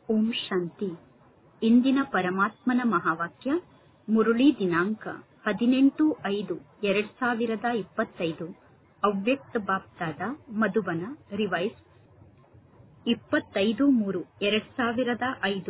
ಓಂ ಶಾಂತಿ ಇಂದಿನ ಪರಮಾತ್ಮನ ಮಹಾವಾಕ್ಯ ಮುರುಳಿ ದಿನಾಂಕ ಹದಿನೆಂಟು ಐದು ಎರಡ್ ಸಾವಿರದ ಇಪ್ಪತ್ತೈದು ಅವ್ಯಕ್ತ ಬಾಪ್ತಾದ ಮಧುಬನ ರಿವೈಸ್ ಇಪ್ಪತ್ತೈದು ಮೂರು ಎರಡ್ ಸಾವಿರದ ಐದು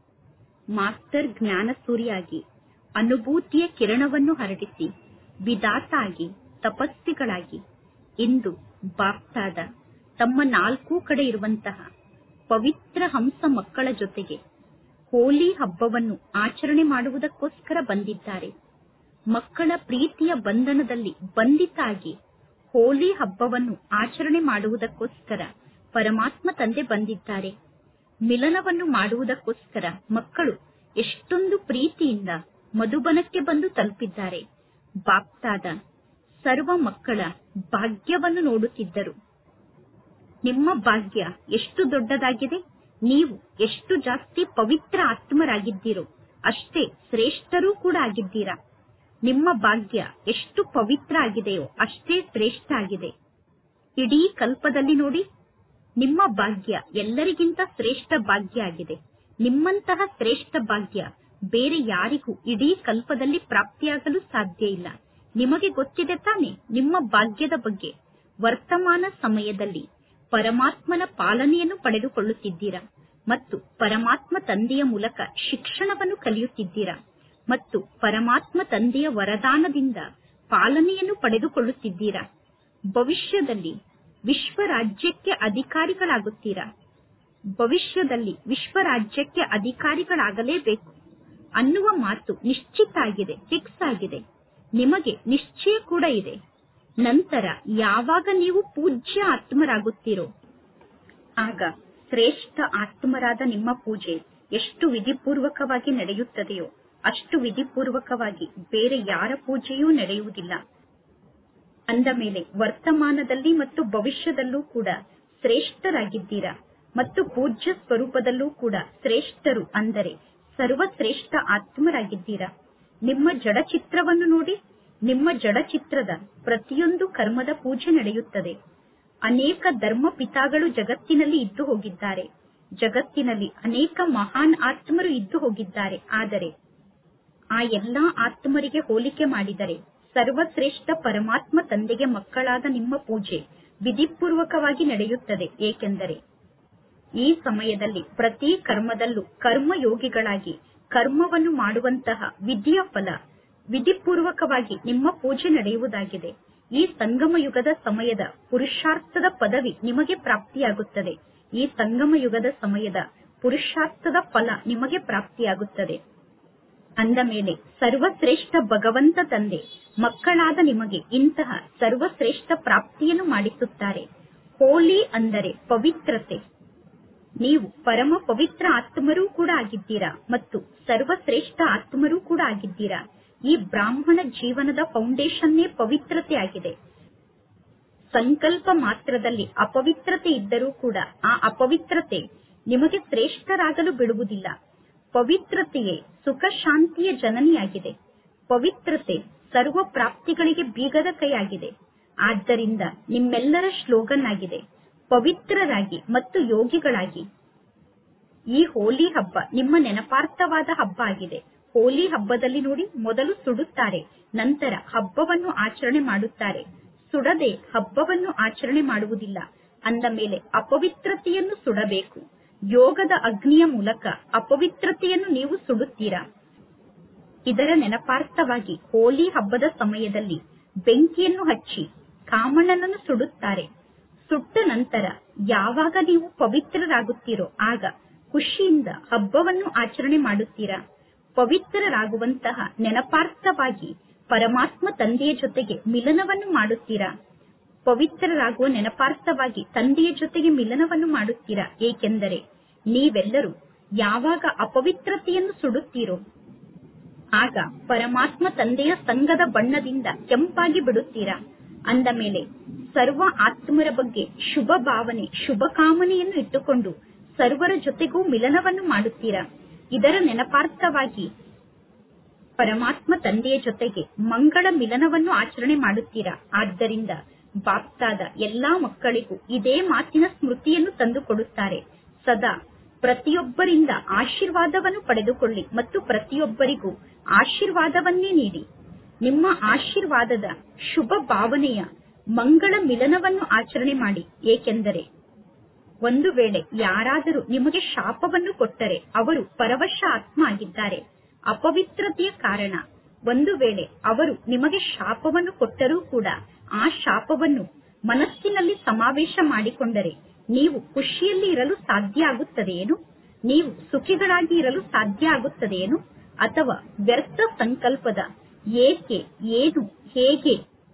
ಮಾಸ್ಟರ್ ಜ್ಞಾನಸೂರಿಯಾಗಿ ಅನುಭೂತಿಯ ಕಿರಣವನ್ನು ಹರಡಿಸಿ ವಿಧಾತ ಆಗಿ ತಪಸ್ವಿಗಳಾಗಿ ಇಂದು ಬಾಪ್ತಾದ ತಮ್ಮ ನಾಲ್ಕೂ ಕಡೆ ಇರುವಂತಹ ಪವಿತ್ರ ಹಂಸ ಮಕ್ಕಳ ಜೊತೆಗೆ ಹೋಲಿ ಹಬ್ಬವನ್ನು ಆಚರಣೆ ಮಾಡುವುದಕ್ಕೋಸ್ಕರ ಬಂದಿದ್ದಾರೆ ಮಕ್ಕಳ ಪ್ರೀತಿಯ ಬಂಧನದಲ್ಲಿ ಬಂಧಿತ ಆಗಿ ಹೋಲಿ ಹಬ್ಬವನ್ನು ಆಚರಣೆ ಮಾಡುವುದಕ್ಕೋಸ್ಕರ ಪರಮಾತ್ಮ ತಂದೆ ಬಂದಿದ್ದಾರೆ ಮಿಲನವನ್ನು ಮಾಡುವುದಕ್ಕೋಸ್ಕರ ಮಕ್ಕಳು ಎಷ್ಟೊಂದು ಪ್ರೀತಿಯಿಂದ ಮಧುಬನಕ್ಕೆ ಬಂದು ತಲುಪಿದ್ದಾರೆ ಬಾಪ್ತಾದ ಸರ್ವ ಮಕ್ಕಳ ಭಾಗ್ಯವನ್ನು ನೋಡುತ್ತಿದ್ದರು ನಿಮ್ಮ ಭಾಗ್ಯ ಎಷ್ಟು ದೊಡ್ಡದಾಗಿದೆ ನೀವು ಎಷ್ಟು ಜಾಸ್ತಿ ಪವಿತ್ರ ಆತ್ಮರಾಗಿದ್ದೀರೋ ಅಷ್ಟೇ ಶ್ರೇಷ್ಠರೂ ಕೂಡ ಆಗಿದ್ದೀರಾ ನಿಮ್ಮ ಭಾಗ್ಯ ಎಷ್ಟು ಪವಿತ್ರ ಆಗಿದೆಯೋ ಅಷ್ಟೇ ಶ್ರೇಷ್ಠ ಆಗಿದೆ ಇಡೀ ಕಲ್ಪದಲ್ಲಿ ನೋಡಿ ನಿಮ್ಮ ಭಾಗ್ಯ ಎಲ್ಲರಿಗಿಂತ ಶ್ರೇಷ್ಠ ಭಾಗ್ಯ ಆಗಿದೆ ನಿಮ್ಮಂತಹ ಶ್ರೇಷ್ಠ ಭಾಗ್ಯ ಬೇರೆ ಯಾರಿಗೂ ಇಡೀ ಕಲ್ಪದಲ್ಲಿ ಪ್ರಾಪ್ತಿಯಾಗಲು ಸಾಧ್ಯ ಇಲ್ಲ ನಿಮಗೆ ಗೊತ್ತಿದೆ ತಾನೆ ನಿಮ್ಮ ಭಾಗ್ಯದ ಬಗ್ಗೆ ವರ್ತಮಾನ ಸಮಯದಲ್ಲಿ ಪರಮಾತ್ಮನ ಪಾಲನೆಯನ್ನು ಪಡೆದುಕೊಳ್ಳುತ್ತಿದ್ದೀರಾ ಮತ್ತು ಪರಮಾತ್ಮ ತಂದೆಯ ಮೂಲಕ ಶಿಕ್ಷಣವನ್ನು ಕಲಿಯುತ್ತಿದ್ದೀರಾ ಮತ್ತು ಪರಮಾತ್ಮ ತಂದೆಯ ವರದಾನದಿಂದ ಪಾಲನೆಯನ್ನು ಪಡೆದುಕೊಳ್ಳುತ್ತಿದ್ದೀರಾ ಭವಿಷ್ಯದಲ್ಲಿ ವಿಶ್ವ ರಾಜ್ಯಕ್ಕೆ ಅಧಿಕಾರಿಗಳಾಗುತ್ತೀರಾ ಭವಿಷ್ಯದಲ್ಲಿ ವಿಶ್ವ ರಾಜ್ಯಕ್ಕೆ ಅಧಿಕಾರಿಗಳಾಗಲೇಬೇಕು ಅನ್ನುವ ಮಾತು ನಿಶ್ಚಿತ ಆಗಿದೆ ಫಿಕ್ಸ್ ಆಗಿದೆ ನಿಮಗೆ ನಿಶ್ಚಯ ಕೂಡ ಇದೆ ನಂತರ ಯಾವಾಗ ನೀವು ಪೂಜ್ಯ ಆತ್ಮರಾಗುತ್ತೀರೋ ಆಗ ಶ್ರೇಷ್ಠ ಆತ್ಮರಾದ ನಿಮ್ಮ ಪೂಜೆ ಎಷ್ಟು ವಿಧಿಪೂರ್ವಕವಾಗಿ ನಡೆಯುತ್ತದೆಯೋ ಅಷ್ಟು ವಿಧಿಪೂರ್ವಕವಾಗಿ ಬೇರೆ ಯಾರ ಪೂಜೆಯೂ ನಡೆಯುವುದಿಲ್ಲ ಅಂದ ಮೇಲೆ ವರ್ತಮಾನದಲ್ಲಿ ಮತ್ತು ಭವಿಷ್ಯದಲ್ಲೂ ಕೂಡ ಶ್ರೇಷ್ಠರಾಗಿದ್ದೀರಾ ಮತ್ತು ಪೂಜ್ಯ ಸ್ವರೂಪದಲ್ಲೂ ಕೂಡ ಶ್ರೇಷ್ಠರು ಅಂದರೆ ಸರ್ವಶ್ರೇಷ್ಠ ಆತ್ಮರಾಗಿದ್ದೀರಾ ನಿಮ್ಮ ಜಡ ಚಿತ್ರವನ್ನು ನೋಡಿ ನಿಮ್ಮ ಜಡ ಚಿತ್ರದ ಪ್ರತಿಯೊಂದು ಕರ್ಮದ ಪೂಜೆ ನಡೆಯುತ್ತದೆ ಅನೇಕ ಧರ್ಮ ಪಿತಾಗಳು ಜಗತ್ತಿನಲ್ಲಿ ಇದ್ದು ಹೋಗಿದ್ದಾರೆ ಜಗತ್ತಿನಲ್ಲಿ ಅನೇಕ ಮಹಾನ್ ಆತ್ಮರು ಇದ್ದು ಹೋಗಿದ್ದಾರೆ ಆದರೆ ಆ ಎಲ್ಲಾ ಆತ್ಮರಿಗೆ ಹೋಲಿಕೆ ಮಾಡಿದರೆ ಸರ್ವಶ್ರೇಷ್ಠ ಪರಮಾತ್ಮ ತಂದೆಗೆ ಮಕ್ಕಳಾದ ನಿಮ್ಮ ಪೂಜೆ ವಿಧಿಪೂರ್ವಕವಾಗಿ ನಡೆಯುತ್ತದೆ ಏಕೆಂದರೆ ಈ ಸಮಯದಲ್ಲಿ ಪ್ರತಿ ಕರ್ಮದಲ್ಲೂ ಕರ್ಮಯೋಗಿಗಳಾಗಿ ಕರ್ಮವನ್ನು ಮಾಡುವಂತಹ ವಿಧಿಯ ಫಲ ವಿಧಿಪೂರ್ವಕವಾಗಿ ನಿಮ್ಮ ಪೂಜೆ ನಡೆಯುವುದಾಗಿದೆ ಈ ಸಂಗಮ ಯುಗದ ಸಮಯದ ಪುರುಷಾರ್ಥದ ಪದವಿ ನಿಮಗೆ ಪ್ರಾಪ್ತಿಯಾಗುತ್ತದೆ ಈ ಸಂಗಮ ಯುಗದ ಸಮಯದ ಪುರುಷಾರ್ಥದ ಫಲ ನಿಮಗೆ ಪ್ರಾಪ್ತಿಯಾಗುತ್ತದೆ ಅಂದ ಮೇಲೆ ಸರ್ವಶ್ರೇಷ್ಠ ಭಗವಂತ ತಂದೆ ಮಕ್ಕಳಾದ ನಿಮಗೆ ಇಂತಹ ಸರ್ವಶ್ರೇಷ್ಠ ಪ್ರಾಪ್ತಿಯನ್ನು ಮಾಡಿಸುತ್ತಾರೆ ಹೋಲಿ ಅಂದರೆ ಪವಿತ್ರತೆ ನೀವು ಪರಮ ಪವಿತ್ರ ಆತ್ಮರೂ ಕೂಡ ಆಗಿದ್ದೀರಾ ಮತ್ತು ಸರ್ವಶ್ರೇಷ್ಠ ಆತ್ಮರೂ ಕೂಡ ಆಗಿದ್ದೀರಾ ಈ ಬ್ರಾಹ್ಮಣ ಜೀವನದ ಫೌಂಡೇಶನ್ನೇ ಪವಿತ್ರತೆ ಆಗಿದೆ ಸಂಕಲ್ಪ ಮಾತ್ರದಲ್ಲಿ ಅಪವಿತ್ರತೆ ಇದ್ದರೂ ಕೂಡ ಆ ಅಪವಿತ್ರತೆ ನಿಮಗೆ ಶ್ರೇಷ್ಠರಾಗಲು ಬಿಡುವುದಿಲ್ಲ ಪವಿತ್ರತೆಯೇ ಸುಖ ಶಾಂತಿಯ ಜನನಿಯಾಗಿದೆ ಪವಿತ್ರತೆ ಸರ್ವ ಪ್ರಾಪ್ತಿಗಳಿಗೆ ಬೀಗದ ಕೈಯಾಗಿದೆ ಆದ್ದರಿಂದ ನಿಮ್ಮೆಲ್ಲರ ಶ್ಲೋಗನ್ ಆಗಿದೆ ಪವಿತ್ರರಾಗಿ ಮತ್ತು ಯೋಗಿಗಳಾಗಿ ಈ ಹೋಲಿ ಹಬ್ಬ ನಿಮ್ಮ ನೆನಪಾರ್ಥವಾದ ಹಬ್ಬ ಆಗಿದೆ ಹೋಲಿ ಹಬ್ಬದಲ್ಲಿ ನೋಡಿ ಮೊದಲು ಸುಡುತ್ತಾರೆ ನಂತರ ಹಬ್ಬವನ್ನು ಆಚರಣೆ ಮಾಡುತ್ತಾರೆ ಸುಡದೆ ಹಬ್ಬವನ್ನು ಆಚರಣೆ ಮಾಡುವುದಿಲ್ಲ ಅಂದ ಮೇಲೆ ಅಪವಿತ್ರತೆಯನ್ನು ಸುಡಬೇಕು ಯೋಗದ ಅಗ್ನಿಯ ಮೂಲಕ ಅಪವಿತ್ರತೆಯನ್ನು ನೀವು ಸುಡುತ್ತೀರಾ ಇದರ ನೆನಪಾರ್ಥವಾಗಿ ಹೋಲಿ ಹಬ್ಬದ ಸಮಯದಲ್ಲಿ ಬೆಂಕಿಯನ್ನು ಹಚ್ಚಿ ಕಾಮಣ್ಣನನ್ನು ಸುಡುತ್ತಾರೆ ಸುಟ್ಟ ನಂತರ ಯಾವಾಗ ನೀವು ಪವಿತ್ರರಾಗುತ್ತೀರೋ ಆಗ ಖುಷಿಯಿಂದ ಹಬ್ಬವನ್ನು ಆಚರಣೆ ಮಾಡುತ್ತೀರಾ ಪವಿತ್ರರಾಗುವಂತಹ ನೆನಪಾರ್ಥವಾಗಿ ಪರಮಾತ್ಮ ತಂದೆಯ ಜೊತೆಗೆ ಮಿಲನವನ್ನು ಮಾಡುತ್ತೀರಾ ಪವಿತ್ರರಾಗುವ ನೆನಪಾರ್ಥವಾಗಿ ತಂದೆಯ ಜೊತೆಗೆ ಮಿಲನವನ್ನು ಮಾಡುತ್ತೀರಾ ಏಕೆಂದರೆ ನೀವೆಲ್ಲರೂ ಯಾವಾಗ ಅಪವಿತ್ರತೆಯನ್ನು ಸುಡುತ್ತೀರೋ ಆಗ ಪರಮಾತ್ಮ ತಂದೆಯ ಸಂಘದ ಬಣ್ಣದಿಂದ ಕೆಂಪಾಗಿ ಬಿಡುತ್ತೀರಾ ಅಂದ ಮೇಲೆ ಸರ್ವ ಆತ್ಮರ ಬಗ್ಗೆ ಶುಭ ಭಾವನೆ ಶುಭ ಕಾಮನೆಯನ್ನು ಇಟ್ಟುಕೊಂಡು ಸರ್ವರ ಜೊತೆಗೂ ಮಿಲನವನ್ನು ಮಾಡುತ್ತೀರಾ ಇದರ ನೆನಪಾರ್ಥವಾಗಿ ಪರಮಾತ್ಮ ತಂದೆಯ ಜೊತೆಗೆ ಮಂಗಳ ಮಿಲನವನ್ನು ಆಚರಣೆ ಮಾಡುತ್ತೀರಾ ಆದ್ದರಿಂದ ಬಾಪ್ತಾದ ಎಲ್ಲಾ ಮಕ್ಕಳಿಗೂ ಇದೇ ಮಾತಿನ ಸ್ಮೃತಿಯನ್ನು ತಂದುಕೊಡುತ್ತಾರೆ ಸದಾ ಪ್ರತಿಯೊಬ್ಬರಿಂದ ಆಶೀರ್ವಾದವನ್ನು ಪಡೆದುಕೊಳ್ಳಿ ಮತ್ತು ಪ್ರತಿಯೊಬ್ಬರಿಗೂ ಆಶೀರ್ವಾದವನ್ನೇ ನೀಡಿ ನಿಮ್ಮ ಆಶೀರ್ವಾದದ ಶುಭ ಭಾವನೆಯ ಮಂಗಳ ಮಿಲನವನ್ನು ಆಚರಣೆ ಮಾಡಿ ಏಕೆಂದರೆ ಒಂದು ವೇಳೆ ಯಾರಾದರೂ ನಿಮಗೆ ಶಾಪವನ್ನು ಕೊಟ್ಟರೆ ಅವರು ಪರವಶ ಆತ್ಮ ಆಗಿದ್ದಾರೆ ಅಪವಿತ್ರತೆಯ ಕಾರಣ ಒಂದು ವೇಳೆ ಅವರು ನಿಮಗೆ ಶಾಪವನ್ನು ಕೊಟ್ಟರೂ ಕೂಡ ಆ ಶಾಪವನ್ನು ಮನಸ್ಸಿನಲ್ಲಿ ಸಮಾವೇಶ ಮಾಡಿಕೊಂಡರೆ ನೀವು ಖುಷಿಯಲ್ಲಿ ಇರಲು ಸಾಧ್ಯ ಆಗುತ್ತದೆಯೇನು ನೀವು ಸುಖಿಗಳಾಗಿ ಇರಲು ಸಾಧ್ಯ ಆಗುತ್ತದೆಯೇನು ಅಥವಾ ವ್ಯರ್ಥ ಸಂಕಲ್ಪದ ಏಕೆ ಏನು ಹೇಗೆ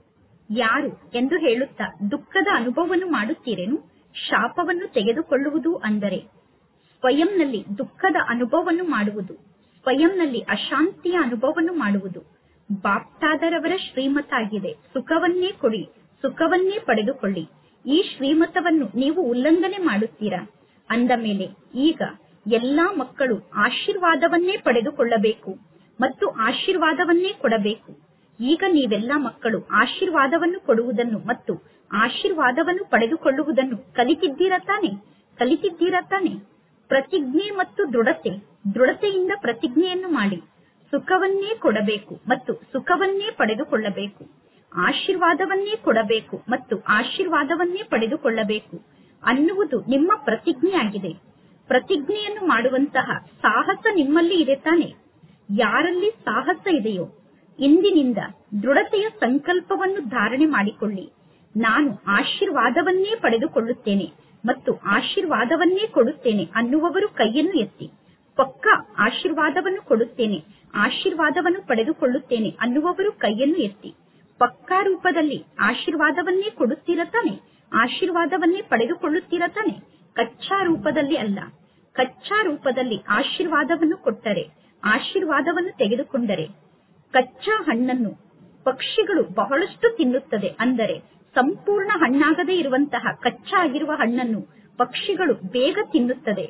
ಯಾರು ಎಂದು ಹೇಳುತ್ತಾ ದುಃಖದ ಅನುಭವವನ್ನು ಮಾಡುತ್ತೀರೇನು ಶಾಪವನ್ನು ತೆಗೆದುಕೊಳ್ಳುವುದು ಅಂದರೆ ಸ್ವಯಂನಲ್ಲಿ ದುಃಖದ ಅನುಭವವನ್ನು ಮಾಡುವುದು ಸ್ವಯಂನಲ್ಲಿ ಅಶಾಂತಿಯ ಅನುಭವವನ್ನು ಮಾಡುವುದು ಬಾಪ್ತಾದರವರ ಶ್ರೀಮತ ಆಗಿದೆ ಸುಖವನ್ನೇ ಕೊಡಿ ಸುಖವನ್ನೇ ಪಡೆದುಕೊಳ್ಳಿ ಈ ಶ್ರೀಮತವನ್ನು ನೀವು ಉಲ್ಲಂಘನೆ ಮಾಡುತ್ತೀರಾ ಅಂದ ಮೇಲೆ ಈಗ ಎಲ್ಲಾ ಮಕ್ಕಳು ಆಶೀರ್ವಾದವನ್ನೇ ಪಡೆದುಕೊಳ್ಳಬೇಕು ಮತ್ತು ಆಶೀರ್ವಾದವನ್ನೇ ಕೊಡಬೇಕು ಈಗ ನೀವೆಲ್ಲ ಮಕ್ಕಳು ಆಶೀರ್ವಾದವನ್ನು ಕೊಡುವುದನ್ನು ಮತ್ತು ಆಶೀರ್ವಾದವನ್ನು ಪಡೆದುಕೊಳ್ಳುವುದನ್ನು ಕಲಿತಿದ್ದೀರಾ ತಾನೆ ಕಲಿತಿದ್ದೀರಾ ತಾನೆ ಪ್ರತಿಜ್ಞೆ ಮತ್ತು ದೃಢತೆ ದೃಢತೆಯಿಂದ ಪ್ರತಿಜ್ಞೆಯನ್ನು ಮಾಡಿ ಸುಖವನ್ನೇ ಕೊಡಬೇಕು ಮತ್ತು ಸುಖವನ್ನೇ ಪಡೆದುಕೊಳ್ಳಬೇಕು ಆಶೀರ್ವಾದವನ್ನೇ ಕೊಡಬೇಕು ಮತ್ತು ಆಶೀರ್ವಾದವನ್ನೇ ಪಡೆದುಕೊಳ್ಳಬೇಕು ಅನ್ನುವುದು ನಿಮ್ಮ ಪ್ರತಿಜ್ಞೆ ಆಗಿದೆ ಪ್ರತಿಜ್ಞೆಯನ್ನು ಮಾಡುವಂತಹ ಸಾಹಸ ನಿಮ್ಮಲ್ಲಿ ಇದೆ ತಾನೆ ಯಾರಲ್ಲಿ ಸಾಹಸ ಇದೆಯೋ ಇಂದಿನಿಂದ ದೃಢತೆಯ ಸಂಕಲ್ಪವನ್ನು ಧಾರಣೆ ಮಾಡಿಕೊಳ್ಳಿ ನಾನು ಆಶೀರ್ವಾದವನ್ನೇ ಪಡೆದುಕೊಳ್ಳುತ್ತೇನೆ ಮತ್ತು ಆಶೀರ್ವಾದವನ್ನೇ ಕೊಡುತ್ತೇನೆ ಅನ್ನುವವರು ಕೈಯನ್ನು ಎತ್ತಿ ಪಕ್ಕ ಆಶೀರ್ವಾದವನ್ನು ಕೊಡುತ್ತೇನೆ ಆಶೀರ್ವಾದವನ್ನು ಪಡೆದುಕೊಳ್ಳುತ್ತೇನೆ ಅನ್ನುವವರು ಕೈಯನ್ನು ಎತ್ತಿ ಪಕ್ಕಾ ರೂಪದಲ್ಲಿ ಆಶೀರ್ವಾದವನ್ನೇ ಕೊಡುತ್ತೀರ ತಾನೆ ಆಶೀರ್ವಾದವನ್ನೇ ಪಡೆದುಕೊಳ್ಳುತ್ತೀರ ತಾನೆ ಕಚ್ಚಾ ರೂಪದಲ್ಲಿ ಅಲ್ಲ ಕಚ್ಚಾ ರೂಪದಲ್ಲಿ ಆಶೀರ್ವಾದವನ್ನು ಕೊಟ್ಟರೆ ಆಶೀರ್ವಾದವನ್ನು ತೆಗೆದುಕೊಂಡರೆ ಕಚ್ಚಾ ಹಣ್ಣನ್ನು ಪಕ್ಷಿಗಳು ಬಹಳಷ್ಟು ತಿನ್ನುತ್ತದೆ ಅಂದರೆ ಸಂಪೂರ್ಣ ಹಣ್ಣಾಗದೇ ಇರುವಂತಹ ಕಚ್ಚಾ ಆಗಿರುವ ಹಣ್ಣನ್ನು ಪಕ್ಷಿಗಳು ಬೇಗ ತಿನ್ನುತ್ತದೆ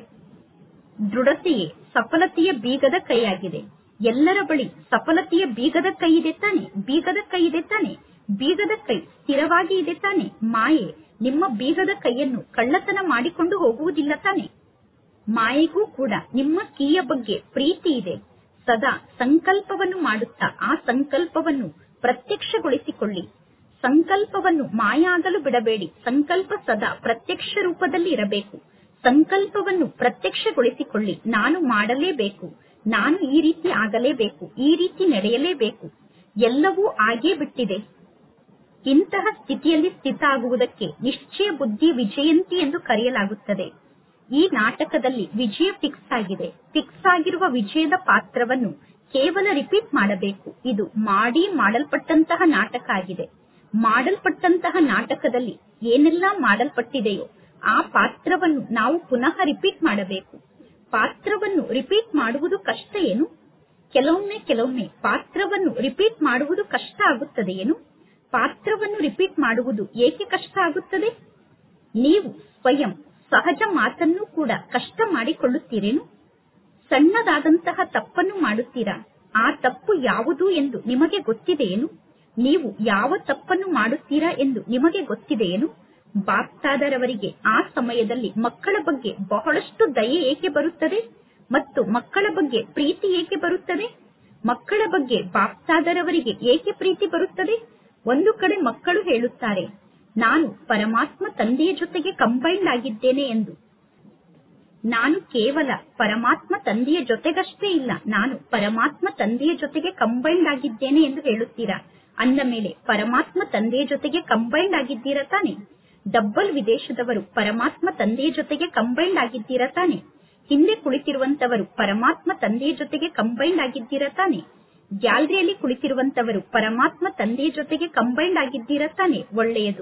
ದೃಢತೆಯೇ ಸಫಲತೆಯ ಬೀಗದ ಕೈಯಾಗಿದೆ ಎಲ್ಲರ ಬಳಿ ಸಫಲತೆಯ ಬೀಗದ ಕೈ ಇದೆ ತಾನೆ ಬೀಗದ ಕೈ ಇದೆ ತಾನೆ ಬೀಗದ ಕೈ ಸ್ಥಿರವಾಗಿ ಇದೆ ತಾನೆ ಮಾಯೆ ನಿಮ್ಮ ಬೀಗದ ಕೈಯನ್ನು ಕಳ್ಳತನ ಮಾಡಿಕೊಂಡು ಹೋಗುವುದಿಲ್ಲ ತಾನೆ ಮಾಯೆಗೂ ಕೂಡ ನಿಮ್ಮ ಕೀಯ ಬಗ್ಗೆ ಪ್ರೀತಿ ಇದೆ ಸದಾ ಸಂಕಲ್ಪವನ್ನು ಮಾಡುತ್ತಾ ಆ ಸಂಕಲ್ಪವನ್ನು ಪ್ರತ್ಯಕ್ಷಗೊಳಿಸಿಕೊಳ್ಳಿ ಸಂಕಲ್ಪವನ್ನು ಮಾಯ ಆಗಲು ಬಿಡಬೇಡಿ ಸಂಕಲ್ಪ ಸದಾ ಪ್ರತ್ಯಕ್ಷ ರೂಪದಲ್ಲಿ ಇರಬೇಕು ಸಂಕಲ್ಪವನ್ನು ಪ್ರತ್ಯಕ್ಷಗೊಳಿಸಿಕೊಳ್ಳಿ ನಾನು ಮಾಡಲೇಬೇಕು ನಾನು ಈ ರೀತಿ ಆಗಲೇಬೇಕು ಈ ರೀತಿ ನಡೆಯಲೇಬೇಕು ಎಲ್ಲವೂ ಆಗೇ ಬಿಟ್ಟಿದೆ ಇಂತಹ ಸ್ಥಿತಿಯಲ್ಲಿ ಸ್ಥಿತ ಆಗುವುದಕ್ಕೆ ನಿಶ್ಚಯ ಬುದ್ಧಿ ವಿಜಯಂತಿ ಎಂದು ಕರೆಯಲಾಗುತ್ತದೆ ಈ ನಾಟಕದಲ್ಲಿ ವಿಜಯ ಫಿಕ್ಸ್ ಆಗಿದೆ ಫಿಕ್ಸ್ ಆಗಿರುವ ವಿಜಯದ ಪಾತ್ರವನ್ನು ಕೇವಲ ರಿಪೀಟ್ ಮಾಡಬೇಕು ಇದು ಮಾಡಿ ಮಾಡಲ್ಪಟ್ಟಂತಹ ನಾಟಕ ಆಗಿದೆ ಮಾಡಲ್ಪಟ್ಟಂತಹ ನಾಟಕದಲ್ಲಿ ಏನೆಲ್ಲಾ ಮಾಡಲ್ಪಟ್ಟಿದೆಯೋ ಆ ಪಾತ್ರವನ್ನು ನಾವು ಪುನಃ ರಿಪೀಟ್ ಮಾಡಬೇಕು ಪಾತ್ರವನ್ನು ರಿಪೀಟ್ ಮಾಡುವುದು ಕಷ್ಟ ಏನು ಕೆಲವೊಮ್ಮೆ ಕೆಲವೊಮ್ಮೆ ಪಾತ್ರವನ್ನು ರಿಪೀಟ್ ಮಾಡುವುದು ಕಷ್ಟ ಆಗುತ್ತದೆ ಏನು ಪಾತ್ರವನ್ನು ರಿಪೀಟ್ ಮಾಡುವುದು ಏಕೆ ಕಷ್ಟ ಆಗುತ್ತದೆ ನೀವು ಸ್ವಯಂ ಸಹಜ ಮಾತನ್ನು ಕೂಡ ಕಷ್ಟ ಮಾಡಿಕೊಳ್ಳುತ್ತೀರೇನು ಸಣ್ಣದಾದಂತಹ ತಪ್ಪನ್ನು ಮಾಡುತ್ತೀರಾ ಆ ತಪ್ಪು ಯಾವುದು ಎಂದು ನಿಮಗೆ ಗೊತ್ತಿದೆಯೇನು ನೀವು ಯಾವ ತಪ್ಪನ್ನು ಮಾಡುತ್ತೀರಾ ಎಂದು ನಿಮಗೆ ಗೊತ್ತಿದೆಯೇನು ಬಾಪ್ತಾದರವರಿಗೆ ಆ ಸಮಯದಲ್ಲಿ ಮಕ್ಕಳ ಬಗ್ಗೆ ಬಹಳಷ್ಟು ದಯೆ ಏಕೆ ಬರುತ್ತದೆ ಮತ್ತು ಮಕ್ಕಳ ಬಗ್ಗೆ ಪ್ರೀತಿ ಏಕೆ ಬರುತ್ತದೆ ಮಕ್ಕಳ ಬಗ್ಗೆ ಬಾಪ್ತಾದರವರಿಗೆ ಏಕೆ ಪ್ರೀತಿ ಬರುತ್ತದೆ ಒಂದು ಕಡೆ ಮಕ್ಕಳು ಹೇಳುತ್ತಾರೆ ನಾನು ಪರಮಾತ್ಮ ತಂದೆಯ ಜೊತೆಗೆ ಕಂಬೈಂಡ್ ಆಗಿದ್ದೇನೆ ಎಂದು ನಾನು ಕೇವಲ ಪರಮಾತ್ಮ ತಂದೆಯ ಜೊತೆಗಷ್ಟೇ ಇಲ್ಲ ನಾನು ಪರಮಾತ್ಮ ತಂದೆಯ ಜೊತೆಗೆ ಕಂಬೈಂಡ್ ಆಗಿದ್ದೇನೆ ಎಂದು ಹೇಳುತ್ತೀರಾ ಅಂದ ಮೇಲೆ ಪರಮಾತ್ಮ ತಂದೆಯ ಜೊತೆಗೆ ಕಂಬೈಂಡ್ ಆಗಿದ್ದೀರಾ ತಾನೆ ಡಬ್ಬಲ್ ವಿದೇಶದವರು ಪರಮಾತ್ಮ ತಂದೆಯ ಜೊತೆಗೆ ಕಂಬೈಂಡ್ ಆಗಿದ್ದೀರಾ ತಾನೆ ಹಿಂದೆ ಕುಳಿತಿರುವಂತವರು ಪರಮಾತ್ಮ ತಂದೆಯ ಜೊತೆಗೆ ಕಂಬೈಂಡ್ ಆಗಿದ್ದೀರಾ ತಾನೆ ಗ್ಯಾಲರಿಯಲ್ಲಿ ಕುಳಿತಿರುವಂತವರು ಪರಮಾತ್ಮ ತಂದೆಯ ಜೊತೆಗೆ ಕಂಬೈಂಡ್ ಆಗಿದ್ದೀರಾ ತಾನೆ ಒಳ್ಳೆಯದು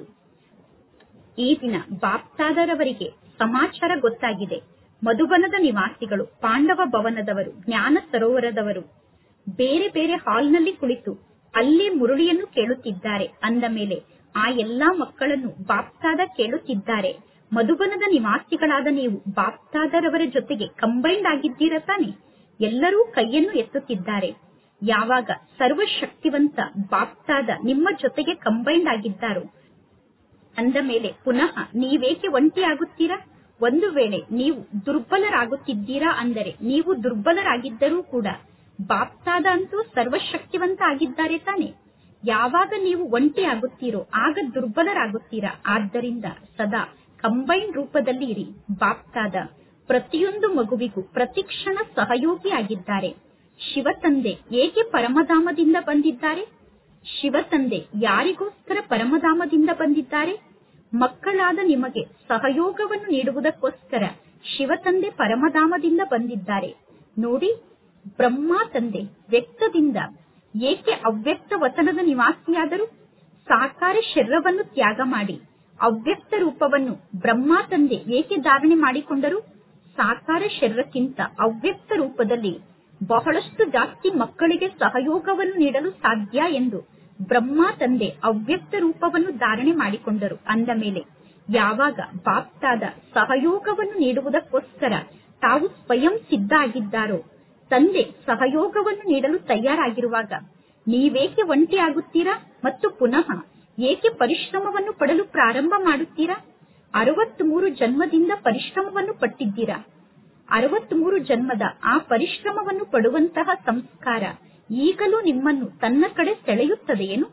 ಈ ದಿನ ಬಾಪ್ತಾದರವರಿಗೆ ಸಮಾಚಾರ ಗೊತ್ತಾಗಿದೆ ಮಧುಬನದ ನಿವಾಸಿಗಳು ಪಾಂಡವ ಭವನದವರು ಜ್ಞಾನ ಸರೋವರದವರು ಬೇರೆ ಬೇರೆ ಹಾಲ್ನಲ್ಲಿ ಕುಳಿತು ಅಲ್ಲೇ ಮುರುಳಿಯನ್ನು ಕೇಳುತ್ತಿದ್ದಾರೆ ಅಂದ ಮೇಲೆ ಆ ಎಲ್ಲಾ ಮಕ್ಕಳನ್ನು ಬಾಪ್ತಾದ ಕೇಳುತ್ತಿದ್ದಾರೆ ಮಧುಬನದ ನಿವಾಸಿಗಳಾದ ನೀವು ಬಾಪ್ತಾದರವರ ಜೊತೆಗೆ ಕಂಬೈಂಡ್ ಆಗಿದ್ದೀರಾ ತಾನೆ ಎಲ್ಲರೂ ಕೈಯನ್ನು ಎತ್ತುತ್ತಿದ್ದಾರೆ ಯಾವಾಗ ಸರ್ವಶಕ್ತಿವಂತ ಬಾಪ್ತಾದ ನಿಮ್ಮ ಜೊತೆಗೆ ಕಂಬೈಂಡ್ ಆಗಿದ್ದಾರೋ ಅಂದ ಮೇಲೆ ಪುನಃ ನೀವೇಕೆ ಒಂಟಿ ಆಗುತ್ತೀರಾ ಒಂದು ವೇಳೆ ನೀವು ದುರ್ಬಲರಾಗುತ್ತಿದ್ದೀರಾ ಅಂದರೆ ನೀವು ದುರ್ಬಲರಾಗಿದ್ದರೂ ಕೂಡ ಬಾಪ್ತಾದ ಅಂತೂ ಸರ್ವಶಕ್ತಿವಂತ ಆಗಿದ್ದಾರೆ ತಾನೆ ಯಾವಾಗ ನೀವು ಒಂಟಿ ಆಗುತ್ತೀರೋ ಆಗ ದುರ್ಬಲರಾಗುತ್ತೀರಾ ಆದ್ದರಿಂದ ಸದಾ ಕಂಬೈನ್ ರೂಪದಲ್ಲಿ ಇರಿ ಬಾಪ್ತಾದ ಪ್ರತಿಯೊಂದು ಮಗುವಿಗೂ ಪ್ರತಿಕ್ಷಣ ಸಹಯೋಗಿ ಆಗಿದ್ದಾರೆ ಶಿವತಂದೆ ಏಕೆ ಪರಮಧಾಮದಿಂದ ಬಂದಿದ್ದಾರೆ ಶಿವತಂದೆ ಯಾರಿಗೋಸ್ಕರ ಪರಮಧಾಮದಿಂದ ಬಂದಿದ್ದಾರೆ ಮಕ್ಕಳಾದ ನಿಮಗೆ ಸಹಯೋಗವನ್ನು ನೀಡುವುದಕ್ಕೋಸ್ಕರ ಶಿವತಂದೆ ಪರಮಧಾಮದಿಂದ ಬಂದಿದ್ದಾರೆ ನೋಡಿ ಬ್ರಹ್ಮ ತಂದೆ ವ್ಯಕ್ತದಿಂದ ಏಕೆ ಅವ್ಯಕ್ತ ವತನದ ನಿವಾಸಿಯಾದರು ಸಾಕಾರ ಶರೀರವನ್ನು ತ್ಯಾಗ ಮಾಡಿ ಅವ್ಯಕ್ತ ರೂಪವನ್ನು ಬ್ರಹ್ಮ ತಂದೆ ಏಕೆ ಧಾರಣೆ ಮಾಡಿಕೊಂಡರು ಸಾಕಾರ ಶರೀರಕ್ಕಿಂತ ಅವ್ಯಕ್ತ ರೂಪದಲ್ಲಿ ಬಹಳಷ್ಟು ಜಾಸ್ತಿ ಮಕ್ಕಳಿಗೆ ಸಹಯೋಗವನ್ನು ನೀಡಲು ಸಾಧ್ಯ ಎಂದು ಬ್ರಹ್ಮ ತಂದೆ ಅವ್ಯಕ್ತ ರೂಪವನ್ನು ಧಾರಣೆ ಮಾಡಿಕೊಂಡರು ಅಂದ ಮೇಲೆ ಯಾವಾಗ ಬಾಪ್ತಾದ ಸಹಯೋಗವನ್ನು ನೀಡುವುದಕ್ಕೋಸ್ಕರ ತಾವು ಸ್ವಯಂ ಸಿದ್ಧ ಆಗಿದ್ದಾರೋ ತಂದೆ ಸಹಯೋಗವನ್ನು ನೀಡಲು ತಯಾರಾಗಿರುವಾಗ ನೀವೇಕೆ ಒಂಟಿ ಆಗುತ್ತೀರಾ ಮತ್ತು ಪುನಃ ಏಕೆ ಪರಿಶ್ರಮವನ್ನು ಪಡಲು ಪ್ರಾರಂಭ ಮಾಡುತ್ತೀರಾ ಅರವತ್ಮೂರು ಜನ್ಮದಿಂದ ಪರಿಶ್ರಮವನ್ನು ಪಟ್ಟಿದ್ದೀರಾ ಅರವತ್ಮೂರು ಜನ್ಮದ ಆ ಪರಿಶ್ರಮವನ್ನು ಪಡುವಂತಹ ಸಂಸ್ಕಾರ ಈಗಲೂ ನಿಮ್ಮನ್ನು ತನ್ನ ಕಡೆ ಸೆಳೆಯುತ್ತದೆಯೇನು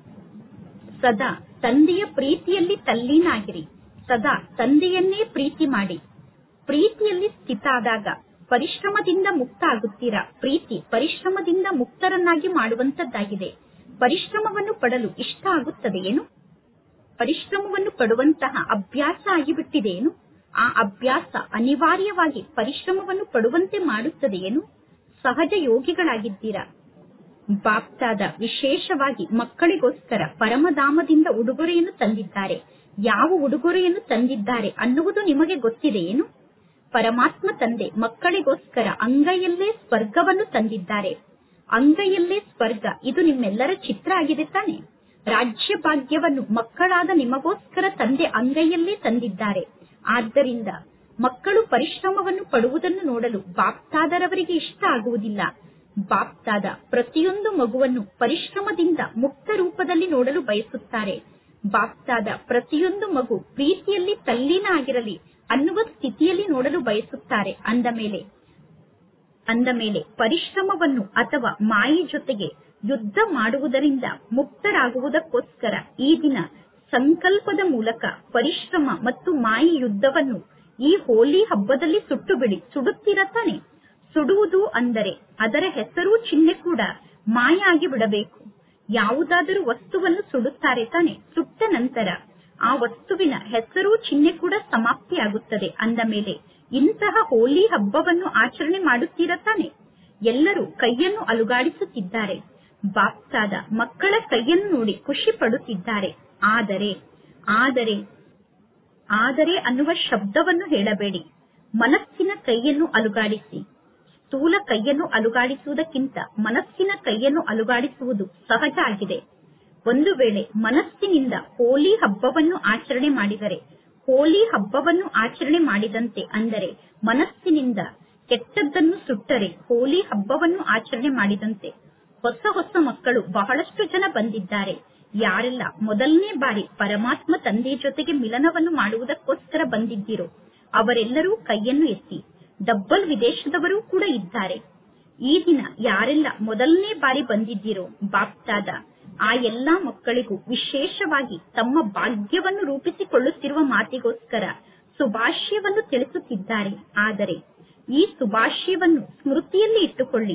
ಸದಾ ತಂದೆಯ ಪ್ರೀತಿಯಲ್ಲಿ ತಲ್ಲೀನಾಗಿರಿ ಸದಾ ತಂದೆಯನ್ನೇ ಪ್ರೀತಿ ಮಾಡಿ ಪ್ರೀತಿಯಲ್ಲಿ ಸ್ಥಿತ ಆದಾಗ ಪರಿಶ್ರಮದಿಂದ ಮುಕ್ತ ಆಗುತ್ತೀರಾ ಪ್ರೀತಿ ಪರಿಶ್ರಮದಿಂದ ಮುಕ್ತರನ್ನಾಗಿ ಮಾಡುವಂತದ್ದಾಗಿದೆ ಪರಿಶ್ರಮವನ್ನು ಪಡಲು ಇಷ್ಟ ಆಗುತ್ತದೆಯೇನು ಪರಿಶ್ರಮವನ್ನು ಪಡುವಂತಹ ಅಭ್ಯಾಸ ಆಗಿಬಿಟ್ಟಿದೆಯೇನು ಆ ಅಭ್ಯಾಸ ಅನಿವಾರ್ಯವಾಗಿ ಪರಿಶ್ರಮವನ್ನು ಪಡುವಂತೆ ಮಾಡುತ್ತದೆಯೇನು ಸಹಜ ಯೋಗಿಗಳಾಗಿದ್ದೀರಾ ಬಾಪ್ತಾದ ವಿಶೇಷವಾಗಿ ಮಕ್ಕಳಿಗೋಸ್ಕರ ಪರಮಧಾಮದಿಂದ ಉಡುಗೊರೆಯನ್ನು ತಂದಿದ್ದಾರೆ ಯಾವ ಉಡುಗೊರೆಯನ್ನು ತಂದಿದ್ದಾರೆ ಅನ್ನುವುದು ನಿಮಗೆ ಗೊತ್ತಿದೆಯೇನು ಪರಮಾತ್ಮ ತಂದೆ ಮಕ್ಕಳಿಗೋಸ್ಕರ ಅಂಗೈಯಲ್ಲೇ ಸ್ವರ್ಗವನ್ನು ತಂದಿದ್ದಾರೆ ಅಂಗೈಯಲ್ಲೇ ಸ್ವರ್ಗ ಇದು ನಿಮ್ಮೆಲ್ಲರ ಚಿತ್ರ ಆಗಿದೆ ತಾನೆ ರಾಜ್ಯ ಭಾಗ್ಯವನ್ನು ಮಕ್ಕಳಾದ ನಿಮಗೋಸ್ಕರ ತಂದೆ ಅಂಗೈಯಲ್ಲೇ ತಂದಿದ್ದಾರೆ ಆದ್ದರಿಂದ ಮಕ್ಕಳು ಪರಿಶ್ರಮವನ್ನು ಪಡುವುದನ್ನು ನೋಡಲು ಬಾಪ್ತಾದರವರಿಗೆ ಇಷ್ಟ ಆಗುವುದಿಲ್ಲ ಬಾಪ್ತಾದ ಪ್ರತಿಯೊಂದು ಮಗುವನ್ನು ಪರಿಶ್ರಮದಿಂದ ಮುಕ್ತ ರೂಪದಲ್ಲಿ ನೋಡಲು ಬಯಸುತ್ತಾರೆ ಬಾಪ್ತಾದ ಪ್ರತಿಯೊಂದು ಮಗು ಪ್ರೀತಿಯಲ್ಲಿ ತಲ್ಲೀನ ಆಗಿರಲಿ ಅನ್ನುವ ಸ್ಥಿತಿಯಲ್ಲಿ ನೋಡಲು ಬಯಸುತ್ತಾರೆ ಅಂದ ಮೇಲೆ ಅಂದ ಮೇಲೆ ಪರಿಶ್ರಮವನ್ನು ಅಥವಾ ಮಾಯಿ ಜೊತೆಗೆ ಯುದ್ಧ ಮಾಡುವುದರಿಂದ ಮುಕ್ತರಾಗುವುದಕ್ಕೋಸ್ಕರ ಈ ದಿನ ಸಂಕಲ್ಪದ ಮೂಲಕ ಪರಿಶ್ರಮ ಮತ್ತು ಮಾಯಿ ಯುದ್ಧವನ್ನು ಈ ಹೋಲಿ ಹಬ್ಬದಲ್ಲಿ ಸುಟ್ಟು ಬಿಡಿ ಸುಡುತ್ತೀರ ತಾನೆ ಸುಡುವುದು ಅಂದರೆ ಅದರ ಹೆಸರು ಚಿಹ್ನೆ ಕೂಡ ಮಾಯ ಆಗಿ ಬಿಡಬೇಕು ಯಾವುದಾದರೂ ವಸ್ತುವನ್ನು ಸುಡುತ್ತಾರೆ ತಾನೆ ಸುಟ್ಟ ನಂತರ ಆ ವಸ್ತುವಿನ ಹೆಸರು ಚಿಹ್ನೆ ಕೂಡ ಸಮಾಪ್ತಿಯಾಗುತ್ತದೆ ಅಂದ ಮೇಲೆ ಇಂತಹ ಹೋಲಿ ಹಬ್ಬವನ್ನು ಆಚರಣೆ ಮಾಡುತ್ತೀರ ತಾನೆ ಎಲ್ಲರೂ ಕೈಯನ್ನು ಅಲುಗಾಡಿಸುತ್ತಿದ್ದಾರೆ ಬಾಪ್ತಾದ ಮಕ್ಕಳ ಕೈಯನ್ನು ನೋಡಿ ಖುಷಿ ಪಡುತ್ತಿದ್ದಾರೆ ಆದರೆ ಆದರೆ ಆದರೆ ಅನ್ನುವ ಶಬ್ದವನ್ನು ಹೇಳಬೇಡಿ ಮನಸ್ಸಿನ ಕೈಯನ್ನು ಅಲುಗಾಡಿಸಿ ಸ್ಥೂಲ ಕೈಯನ್ನು ಅಲುಗಾಡಿಸುವುದಕ್ಕಿಂತ ಮನಸ್ಸಿನ ಕೈಯನ್ನು ಅಲುಗಾಡಿಸುವುದು ಸಹಜ ಆಗಿದೆ ಒಂದು ವೇಳೆ ಮನಸ್ಸಿನಿಂದ ಹೋಲಿ ಹಬ್ಬವನ್ನು ಆಚರಣೆ ಮಾಡಿದರೆ ಹೋಲಿ ಹಬ್ಬವನ್ನು ಆಚರಣೆ ಮಾಡಿದಂತೆ ಅಂದರೆ ಮನಸ್ಸಿನಿಂದ ಕೆಟ್ಟದ್ದನ್ನು ಸುಟ್ಟರೆ ಹೋಲಿ ಹಬ್ಬವನ್ನು ಆಚರಣೆ ಮಾಡಿದಂತೆ ಹೊಸ ಹೊಸ ಮಕ್ಕಳು ಬಹಳಷ್ಟು ಜನ ಬಂದಿದ್ದಾರೆ ಯಾರೆಲ್ಲ ಮೊದಲನೇ ಬಾರಿ ಪರಮಾತ್ಮ ತಂದೆಯ ಜೊತೆಗೆ ಮಿಲನವನ್ನು ಮಾಡುವುದಕ್ಕೋಸ್ಕರ ಬಂದಿದ್ದೀರೋ ಅವರೆಲ್ಲರೂ ಕೈಯನ್ನು ಎತ್ತಿ ಡಬ್ಬಲ್ ವಿದೇಶದವರೂ ಕೂಡ ಇದ್ದಾರೆ ಈ ದಿನ ಯಾರೆಲ್ಲ ಮೊದಲನೇ ಬಾರಿ ಬಂದಿದ್ದೀರೋ ಬಾಪ್ತಾದ ಆ ಎಲ್ಲಾ ಮಕ್ಕಳಿಗೂ ವಿಶೇಷವಾಗಿ ತಮ್ಮ ಭಾಗ್ಯವನ್ನು ರೂಪಿಸಿಕೊಳ್ಳುತ್ತಿರುವ ಮಾತಿಗೋಸ್ಕರ ಸುಭಾಷ್ಯವನ್ನು ತಿಳಿಸುತ್ತಿದ್ದಾರೆ ಆದರೆ ಈ ಸುಭಾಷ್ಯವನ್ನು ಸ್ಮೃತಿಯಲ್ಲಿ ಇಟ್ಟುಕೊಳ್ಳಿ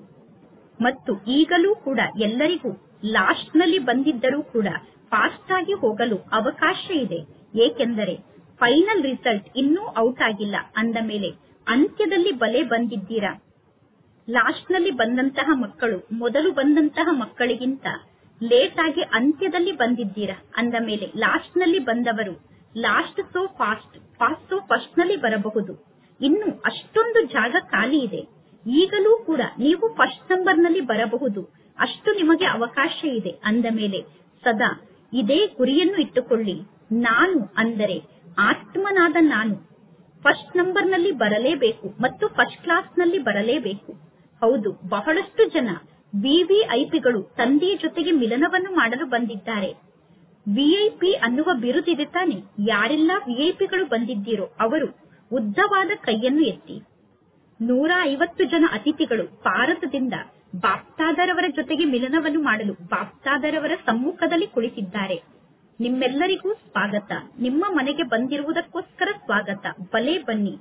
ಮತ್ತು ಈಗಲೂ ಕೂಡ ಎಲ್ಲರಿಗೂ ಲಾಸ್ಟ್ ನಲ್ಲಿ ಬಂದಿದ್ದರೂ ಕೂಡ ಫಾಸ್ಟ್ ಆಗಿ ಹೋಗಲು ಅವಕಾಶ ಇದೆ ಏಕೆಂದರೆ ಫೈನಲ್ ರಿಸಲ್ಟ್ ಇನ್ನೂ ಔಟ್ ಆಗಿಲ್ಲ ಅಂದ ಮೇಲೆ ಅಂತ್ಯದಲ್ಲಿ ಬಲೆ ಬಂದಿದ್ದೀರಾ ಲಾಸ್ಟ್ ನಲ್ಲಿ ಬಂದಂತಹ ಮಕ್ಕಳು ಮೊದಲು ಬಂದಂತಹ ಮಕ್ಕಳಿಗಿಂತ ಲೇಟ್ ಆಗಿ ಅಂತ್ಯದಲ್ಲಿ ಬಂದಿದ್ದೀರಾ ಅಂದ ಮೇಲೆ ಲಾಸ್ಟ್ ನಲ್ಲಿ ಬಂದವರು last so fast fast so first ನಲ್ಲಿ ಬರಬಹುದು ಇನ್ನು ಅಷ್ಟೊಂದು ಜಾಗ ಖಾಲಿ ಇದೆ ಈಗಲೂ ಕೂಡ ನೀವು ಫಸ್ಟ್ ನಂಬರ್ ನಲ್ಲಿ ಬರಬಹುದು ಅಷ್ಟು ನಿಮಗೆ ಅವಕಾಶ ಇದೆ ಅಂದ ಮೇಲೆ ಸದಾ ಇದೇ ಗುರಿಯನ್ನು ಇಟ್ಟುಕೊಳ್ಳಿ ನಾನು ಅಂದರೆ ಆತ್ಮನಾದ ನಾನು ಫಸ್ಟ್ ನಂಬರ್ ನಲ್ಲಿ ಬರಲೇಬೇಕು ಮತ್ತು ಫಸ್ಟ್ ಕ್ಲಾಸ್ ನಲ್ಲಿ ಬರಲೇಬೇಕು ಹೌದು ಬಹಳಷ್ಟು ಜನ ವಿವಿಐಪಿಗಳು ತಂದೆಯ ಜೊತೆಗೆ ಮಿಲನವನ್ನು ಮಾಡಲು ಬಂದಿದ್ದಾರೆ ವಿಐಪಿ ಅನ್ನುವ ಬಿರುದಿದೆ ತಾನೆ ಯಾರೆಲ್ಲ ವಿಐಪಿಗಳು ಬಂದಿದ್ದೀರೋ ಅವರು ಉದ್ದವಾದ ಕೈಯನ್ನು ಎತ್ತಿ ನೂರ ಐವತ್ತು ಜನ ಅತಿಥಿಗಳು ಭಾರತದಿಂದ ಬಾಪ್ತಾದರವರ ಜೊತೆಗೆ ಮಿಲನವನ್ನು ಮಾಡಲು ಬಾಪ್ತಾದರವರ ಸಮ್ಮುಖದಲ್ಲಿ ಕುಳಿತಿದ್ದಾರೆ ನಿಮ್ಮೆಲ್ಲರಿಗೂ ಸ್ವಾಗತ ನಿಮ್ಮ ಮನೆಗೆ ಬಂದಿರುವುದಕ್ಕೋಸ್ಕರ ಸ್ವಾಗತ ಬಲೆ ಬನ್ನಿ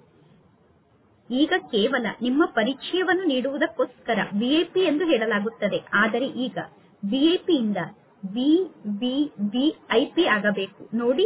ಈಗ ಕೇವಲ ನಿಮ್ಮ ಪರಿಚಯವನ್ನು ನೀಡುವುದಕ್ಕೋಸ್ಕರ ವಿಐಪಿ ಎಂದು ಹೇಳಲಾಗುತ್ತದೆ ಆದರೆ ಈಗ ವಿಐಪಿಯಿಂದ ವಿ ವಿ ವಿ ಐಪಿ ಆಗಬೇಕು ನೋಡಿ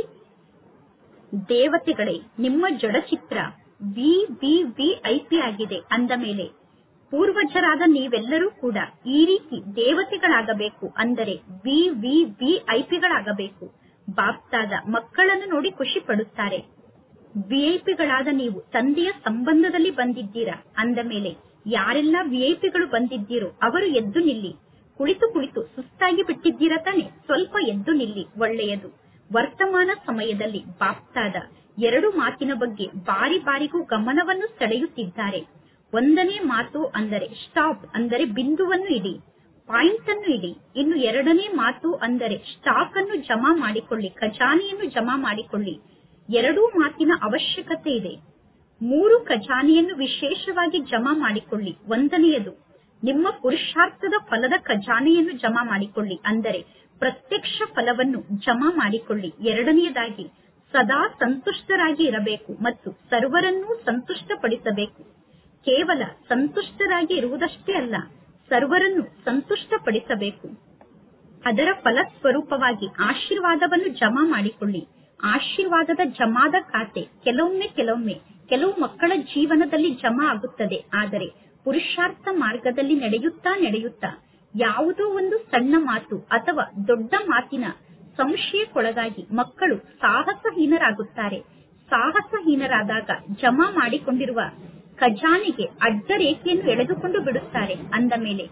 ದೇವತೆಗಳೇ ನಿಮ್ಮ ಜಡಚಿತ್ರ ವಿ ವಿ ವಿ ಐಪಿ ಆಗಿದೆ ಅಂದ ಮೇಲೆ ಪೂರ್ವಜರಾದ ನೀವೆಲ್ಲರೂ ಕೂಡ ಈ ರೀತಿ ದೇವತೆಗಳಾಗಬೇಕು ಅಂದರೆ ವಿ ವಿ ವಿ ಐಪಿಗಳಾಗಬೇಕು ಬಾಪ್ತಾದ ಮಕ್ಕಳನ್ನು ನೋಡಿ ಖುಷಿ ಪಡುತ್ತಾರೆ ವಿಐಪಿಗಳಾದ ನೀವು ತಂದೆಯ ಸಂಬಂಧದಲ್ಲಿ ಬಂದಿದ್ದೀರಾ ಅಂದ ಮೇಲೆ ಯಾರೆಲ್ಲ ವಿಐಪಿಗಳು ಬಂದಿದ್ದೀರೋ ಅವರು ಎದ್ದು ನಿಲ್ಲಿ ಕುಳಿತು ಕುಳಿತು ಸುಸ್ತಾಗಿ ಬಿಟ್ಟಿದ್ದೀರಾ ತಾನೆ ಸ್ವಲ್ಪ ಎದ್ದು ನಿಲ್ಲಿ ಒಳ್ಳೆಯದು ವರ್ತಮಾನ ಸಮಯದಲ್ಲಿ ಬಾಪ್ತಾದ ಎರಡು ಮಾತಿನ ಬಗ್ಗೆ ಬಾರಿ ಬಾರಿಗೂ ಗಮನವನ್ನು ಸೆಳೆಯುತ್ತಿದ್ದಾರೆ ಒಂದನೇ ಮಾತು ಅಂದರೆ ಸ್ಟಾಪ್ ಅಂದರೆ ಬಿಂದುವನ್ನು ಇಡಿ ಪಾಯಿಂಟ್ ಅನ್ನು ಇಡಿ ಇನ್ನು ಎರಡನೇ ಮಾತು ಅಂದರೆ ಸ್ಟಾಕ್ ಅನ್ನು ಜಮಾ ಮಾಡಿಕೊಳ್ಳಿ ಖಜಾನೆಯನ್ನು ಜಮಾ ಮಾಡಿಕೊಳ್ಳಿ ಎರಡೂ ಮಾತಿನ ಅವಶ್ಯಕತೆ ಇದೆ ಮೂರು ಖಜಾನೆಯನ್ನು ವಿಶೇಷವಾಗಿ ಜಮಾ ಮಾಡಿಕೊಳ್ಳಿ ಒಂದನೆಯದು ನಿಮ್ಮ ಪುರುಷಾರ್ಥದ ಫಲದ ಖಜಾನೆಯನ್ನು ಜಮಾ ಮಾಡಿಕೊಳ್ಳಿ ಅಂದರೆ ಪ್ರತ್ಯಕ್ಷ ಫಲವನ್ನು ಜಮಾ ಮಾಡಿಕೊಳ್ಳಿ ಎರಡನೆಯದಾಗಿ ಸದಾ ಸಂತುಷ್ಟರಾಗಿ ಇರಬೇಕು ಮತ್ತು ಸರ್ವರನ್ನೂ ಸಂತುಷ್ಟಪಡಿಸಬೇಕು ಕೇವಲ ಸಂತುಷ್ಟರಾಗಿ ಇರುವುದಷ್ಟೇ ಅಲ್ಲ ಸರ್ವರನ್ನು ಸಂತುಷ್ಟಪಡಿಸಬೇಕು ಅದರ ಫಲಸ್ವರೂಪವಾಗಿ ಆಶೀರ್ವಾದವನ್ನು ಜಮಾ ಮಾಡಿಕೊಳ್ಳಿ ಆಶೀರ್ವಾದದ ಜಮಾದ ಖಾತೆ ಕೆಲವೊಮ್ಮೆ ಕೆಲವೊಮ್ಮೆ ಕೆಲವು ಮಕ್ಕಳ ಜೀವನದಲ್ಲಿ ಜಮಾ ಆಗುತ್ತದೆ ಆದರೆ ಪುರುಷಾರ್ಥ ಮಾರ್ಗದಲ್ಲಿ ನಡೆಯುತ್ತಾ ನಡೆಯುತ್ತಾ ಯಾವುದೋ ಒಂದು ಸಣ್ಣ ಮಾತು ಅಥವಾ ದೊಡ್ಡ ಮಾತಿನ ಸಂಶಯಕ್ಕೊಳಗಾಗಿ ಮಕ್ಕಳು ಸಾಹಸಹೀನರಾಗುತ್ತಾರೆ ಸಾಹಸಹೀನರಾದಾಗ ಜಮಾ ಮಾಡಿಕೊಂಡಿರುವ ಖಜಾನೆಗೆ ಅಡ್ಡ ರೇಖೆಯನ್ನು ಎಳೆದುಕೊಂಡು ಬಿಡುತ್ತಾರೆ ಅಂದ ಮೇಲೆ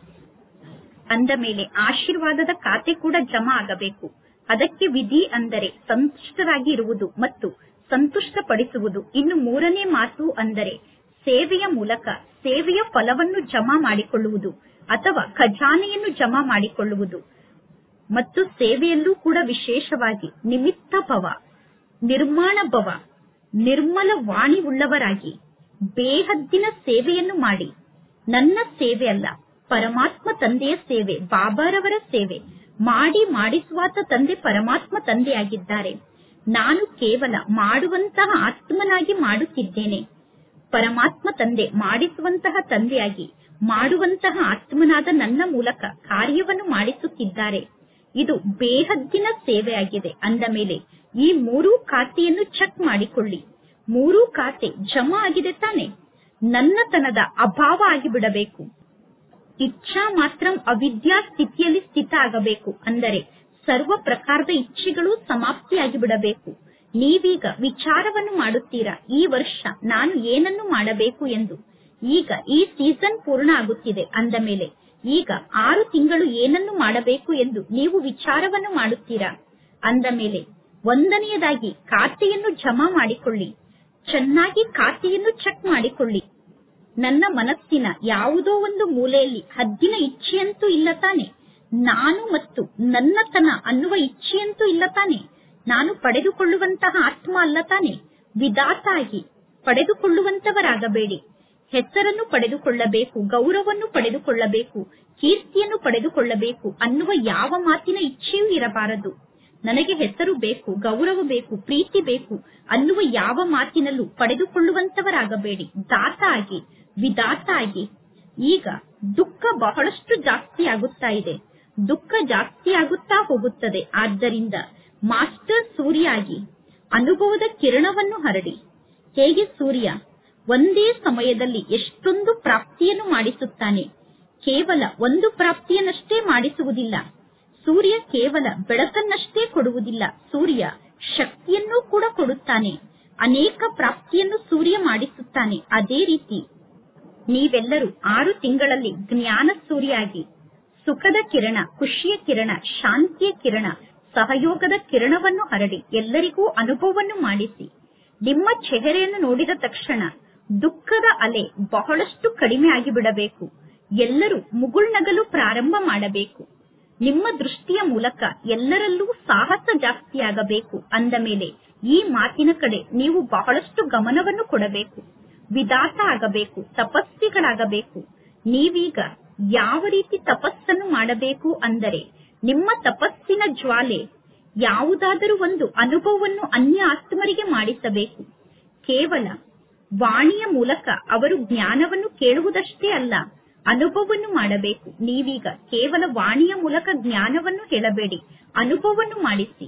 ಅಂದ ಮೇಲೆ ಆಶೀರ್ವಾದದ ಖಾತೆ ಕೂಡ ಜಮಾ ಆಗಬೇಕು ಅದಕ್ಕೆ ವಿಧಿ ಅಂದರೆ ಸಂತುಷ್ಟರಾಗಿ ಇರುವುದು ಮತ್ತು ಸಂತುಷ್ಟಪಡಿಸುವುದು ಇನ್ನು ಮೂರನೇ ಮಾತು ಅಂದರೆ ಸೇವೆಯ ಮೂಲಕ ಸೇವೆಯ ಫಲವನ್ನು ಜಮಾ ಮಾಡಿಕೊಳ್ಳುವುದು ಅಥವಾ ಖಜಾನೆಯನ್ನು ಜಮಾ ಮಾಡಿಕೊಳ್ಳುವುದು ಮತ್ತು ಸೇವೆಯಲ್ಲೂ ಕೂಡ ವಿಶೇಷವಾಗಿ ನಿಮಿತ್ತ ಭವ ನಿರ್ಮಾಣ ಭವ ನಿರ್ಮಲ ವಾಣಿ ಉಳ್ಳವರಾಗಿ ಬೇಹದ್ದಿನ ಸೇವೆಯನ್ನು ಮಾಡಿ ನನ್ನ ಸೇವೆ ಅಲ್ಲ ಪರಮಾತ್ಮ ತಂದೆಯ ಸೇವೆ ಬಾಬಾರವರ ಸೇವೆ ಮಾಡಿ ಮಾಡಿಸುವಾತ ತಂದೆ ಪರಮಾತ್ಮ ತಂದೆಯಾಗಿದ್ದಾರೆ ನಾನು ಕೇವಲ ಮಾಡುವಂತಹ ಆತ್ಮನಾಗಿ ಮಾಡುತ್ತಿದ್ದೇನೆ ಪರಮಾತ್ಮ ತಂದೆ ಮಾಡಿಸುವಂತಹ ತಂದೆಯಾಗಿ ಮಾಡುವಂತಹ ಆತ್ಮನಾದ ನನ್ನ ಮೂಲಕ ಕಾರ್ಯವನ್ನು ಮಾಡಿಸುತ್ತಿದ್ದಾರೆ ಇದು ಬೇಹದ್ದಿನ ಸೇವೆಯಾಗಿದೆ ಅಂದ ಮೇಲೆ ಈ ಮೂರೂ ಖಾತೆಯನ್ನು ಚೆಕ್ ಮಾಡಿಕೊಳ್ಳಿ ಮೂರೂ ಖಾತೆ ಜಮಾ ಆಗಿದೆ ತಾನೆ ನನ್ನತನದ ಅಭಾವ ಆಗಿಬಿಡಬೇಕು ಇಚ್ಛಾ ಮಾತ್ರ ಅವಿದ್ಯಾ ಸ್ಥಿತಿಯಲ್ಲಿ ಸ್ಥಿತ ಆಗಬೇಕು ಅಂದರೆ ಸರ್ವ ಪ್ರಕಾರದ ಇಚ್ಛೆಗಳು ಸಮಾಪ್ತಿಯಾಗಿ ಬಿಡಬೇಕು ನೀವೀಗ ವಿಚಾರವನ್ನು ಮಾಡುತ್ತೀರಾ ಈ ವರ್ಷ ನಾನು ಏನನ್ನು ಮಾಡಬೇಕು ಎಂದು ಈಗ ಈ ಸೀಸನ್ ಪೂರ್ಣ ಆಗುತ್ತಿದೆ ಅಂದ ಮೇಲೆ ಈಗ ಆರು ತಿಂಗಳು ಏನನ್ನು ಮಾಡಬೇಕು ಎಂದು ನೀವು ವಿಚಾರವನ್ನು ಮಾಡುತ್ತೀರಾ ಅಂದ ಮೇಲೆ ಒಂದನೆಯದಾಗಿ ಖಾತೆಯನ್ನು ಜಮಾ ಮಾಡಿಕೊಳ್ಳಿ ಚೆನ್ನಾಗಿ ಖಾತೆಯನ್ನು ಚೆಕ್ ಮಾಡಿಕೊಳ್ಳಿ ನನ್ನ ಮನಸ್ಸಿನ ಯಾವುದೋ ಒಂದು ಮೂಲೆಯಲ್ಲಿ ಹದ್ದಿನ ಇಚ್ಛೆಯಂತೂ ಇಲ್ಲ ತಾನೆ ನಾನು ಮತ್ತು ನನ್ನತನ ಅನ್ನುವ ಇಚ್ಛೆಯಂತೂ ಇಲ್ಲ ತಾನೆ ನಾನು ಪಡೆದುಕೊಳ್ಳುವಂತಹ ಆತ್ಮ ಅಲ್ಲ ತಾನೆ ವಿಧಾತ ಆಗಿ ಪಡೆದುಕೊಳ್ಳುವಂತವರಾಗಬೇಡಿ ಹೆಸರನ್ನು ಪಡೆದುಕೊಳ್ಳಬೇಕು ಗೌರವವನ್ನು ಪಡೆದುಕೊಳ್ಳಬೇಕು ಕೀರ್ತಿಯನ್ನು ಪಡೆದುಕೊಳ್ಳಬೇಕು ಅನ್ನುವ ಯಾವ ಮಾತಿನ ಇಚ್ಛೆಯೂ ಇರಬಾರದು ನನಗೆ ಹೆಸರು ಬೇಕು ಗೌರವ ಬೇಕು ಪ್ರೀತಿ ಬೇಕು ಅನ್ನುವ ಯಾವ ಮಾತಿನಲ್ಲೂ ಪಡೆದುಕೊಳ್ಳುವಂತವರಾಗಬೇಡಿ ದಾತ ಆಗಿ ವಿಧಾತ ಆಗಿ ಈಗ ದುಃಖ ಬಹಳಷ್ಟು ಜಾಸ್ತಿ ಆಗುತ್ತಾ ಇದೆ ದುಃಖ ಜಾಸ್ತಿ ಆಗುತ್ತಾ ಹೋಗುತ್ತದೆ ಆದ್ದರಿಂದ ಮಾಸ್ಟರ್ ಸೂರ್ಯ ಆಗಿ ಅನುಭವದ ಕಿರಣವನ್ನು ಹರಡಿ ಹೇಗೆ ಸೂರ್ಯ ಒಂದೇ ಸಮಯದಲ್ಲಿ ಎಷ್ಟೊಂದು ಪ್ರಾಪ್ತಿಯನ್ನು ಮಾಡಿಸುತ್ತಾನೆ ಕೇವಲ ಒಂದು ಪ್ರಾಪ್ತಿಯನ್ನಷ್ಟೇ ಮಾಡಿಸುವುದಿಲ್ಲ ಸೂರ್ಯ ಕೇವಲ ಬೆಳಕನ್ನಷ್ಟೇ ಕೊಡುವುದಿಲ್ಲ ಸೂರ್ಯ ಶಕ್ತಿಯನ್ನೂ ಕೂಡ ಕೊಡುತ್ತಾನೆ ಅನೇಕ ಪ್ರಾಪ್ತಿಯನ್ನು ಸೂರ್ಯ ಮಾಡಿಸುತ್ತಾನೆ ಅದೇ ರೀತಿ ನೀವೆಲ್ಲರೂ ಆರು ತಿಂಗಳಲ್ಲಿ ಜ್ಞಾನ ಸೂರ್ಯ ಆಗಿ ಸುಖದ ಕಿರಣ ಖುಷಿಯ ಕಿರಣ ಶಾಂತಿಯ ಕಿರಣ ಸಹಯೋಗದ ಕಿರಣವನ್ನು ಹರಡಿ ಎಲ್ಲರಿಗೂ ಅನುಭವವನ್ನು ಮಾಡಿಸಿ ನಿಮ್ಮ ಚೆಹರೆಯನ್ನು ನೋಡಿದ ತಕ್ಷಣ ದುಃಖದ ಅಲೆ ಬಹಳಷ್ಟು ಕಡಿಮೆ ಆಗಿಬಿಡಬೇಕು ಎಲ್ಲರೂ ಮುಗುಳ್ನಗಲು ಪ್ರಾರಂಭ ಮಾಡಬೇಕು ನಿಮ್ಮ ದೃಷ್ಟಿಯ ಮೂಲಕ ಎಲ್ಲರಲ್ಲೂ ಸಾಹಸ ಜಾಸ್ತಿಯಾಗಬೇಕು ಅಂದ ಮೇಲೆ ಈ ಮಾತಿನ ಕಡೆ ನೀವು ಬಹಳಷ್ಟು ಗಮನವನ್ನು ಕೊಡಬೇಕು ವಿಧಾತ ಆಗಬೇಕು ತಪಸ್ವಿಗಳಾಗಬೇಕು ನೀವೀಗ ಯಾವ ರೀತಿ ತಪಸ್ಸನ್ನು ಮಾಡಬೇಕು ಅಂದರೆ ನಿಮ್ಮ ತಪಸ್ಸಿನ ಜ್ವಾಲೆ ಯಾವುದಾದರೂ ಒಂದು ಅನುಭವವನ್ನು ಅನ್ಯ ಆತ್ಮರಿಗೆ ಮಾಡಿಸಬೇಕು ಕೇವಲ ವಾಣಿಯ ಮೂಲಕ ಅವರು ಜ್ಞಾನವನ್ನು ಕೇಳುವುದಷ್ಟೇ ಅಲ್ಲ ಅನುಭವವನ್ನು ಮಾಡಬೇಕು ನೀವೀಗ ಕೇವಲ ವಾಣಿಯ ಮೂಲಕ ಜ್ಞಾನವನ್ನು ಹೇಳಬೇಡಿ ಅನುಭವವನ್ನು ಮಾಡಿಸಿ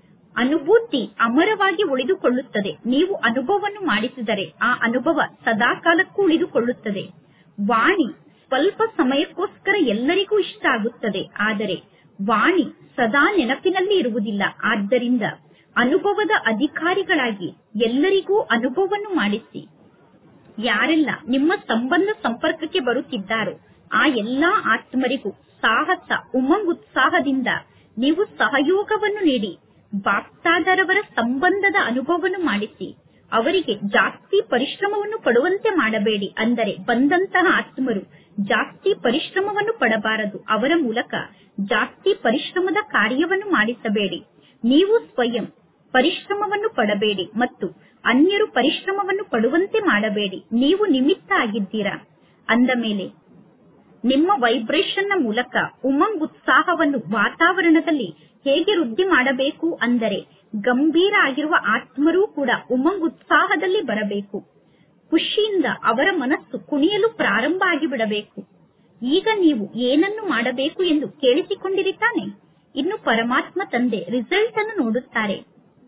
ಅನುಭೂತಿ ಅಮರವಾಗಿ ಉಳಿದುಕೊಳ್ಳುತ್ತದೆ ನೀವು ಅನುಭವವನ್ನು ಮಾಡಿಸಿದರೆ ಆ ಅನುಭವ ಸದಾಕಾಲಕ್ಕೂ ಉಳಿದುಕೊಳ್ಳುತ್ತದೆ ವಾಣಿ ಸ್ವಲ್ಪ ಸಮಯಕ್ಕೋಸ್ಕರ ಎಲ್ಲರಿಗೂ ಇಷ್ಟ ಆಗುತ್ತದೆ ಆದರೆ ವಾಣಿ ಸದಾ ನೆನಪಿನಲ್ಲಿ ಇರುವುದಿಲ್ಲ ಆದ್ದರಿಂದ ಅನುಭವದ ಅಧಿಕಾರಿಗಳಾಗಿ ಎಲ್ಲರಿಗೂ ಅನುಭವವನ್ನು ಮಾಡಿಸಿ ಯಾರೆಲ್ಲ ನಿಮ್ಮ ಸಂಬಂಧ ಸಂಪರ್ಕಕ್ಕೆ ಬರುತ್ತಿದ್ದಾರೋ ಆ ಎಲ್ಲಾ ಆತ್ಮರಿಗೂ ಸಾಹಸ ಉಮಂಗ್ ಉತ್ಸಾಹದಿಂದ ನೀವು ಸಹಯೋಗವನ್ನು ನೀಡಿ ಬಾಪ್ತಾದರವರ ಸಂಬಂಧದ ಅನುಭವವನ್ನು ಮಾಡಿಸಿ ಅವರಿಗೆ ಜಾಸ್ತಿ ಪರಿಶ್ರಮವನ್ನು ಪಡುವಂತೆ ಮಾಡಬೇಡಿ ಅಂದರೆ ಬಂದಂತಹ ಆತ್ಮರು ಜಾಸ್ತಿ ಪರಿಶ್ರಮವನ್ನು ಪಡಬಾರದು ಅವರ ಮೂಲಕ ಜಾಸ್ತಿ ಪರಿಶ್ರಮದ ಕಾರ್ಯವನ್ನು ಮಾಡಿಸಬೇಡಿ ನೀವು ಸ್ವಯಂ ಪರಿಶ್ರಮವನ್ನು ಪಡಬೇಡಿ ಮತ್ತು ಅನ್ಯರು ಪರಿಶ್ರಮವನ್ನು ಪಡುವಂತೆ ಮಾಡಬೇಡಿ ನೀವು ನಿಮಿತ್ತ ಆಗಿದ್ದೀರಾ ಅಂದ ಮೇಲೆ ನಿಮ್ಮ ವೈಬ್ರೇಷನ್ನ ಮೂಲಕ ಉಮಂಗ್ ಉತ್ಸಾಹವನ್ನು ವಾತಾವರಣದಲ್ಲಿ ಹೇಗೆ ವೃದ್ಧಿ ಮಾಡಬೇಕು ಅಂದರೆ ಗಂಭೀರ ಆಗಿರುವ ಆತ್ಮರೂ ಕೂಡ ಉಮಂಗ್ ಉತ್ಸಾಹದಲ್ಲಿ ಬರಬೇಕು ಖುಷಿಯಿಂದ ಅವರ ಮನಸ್ಸು ಕುಣಿಯಲು ಪ್ರಾರಂಭ ಆಗಿಬಿಡಬೇಕು ಈಗ ನೀವು ಏನನ್ನು ಮಾಡಬೇಕು ಎಂದು ಕೇಳಿಸಿಕೊಂಡಿರಿ ತಾನೆ ಇನ್ನು ಪರಮಾತ್ಮ ತಂದೆ ರಿಸಲ್ಟ್ ಅನ್ನು ನೋಡುತ್ತಾರೆ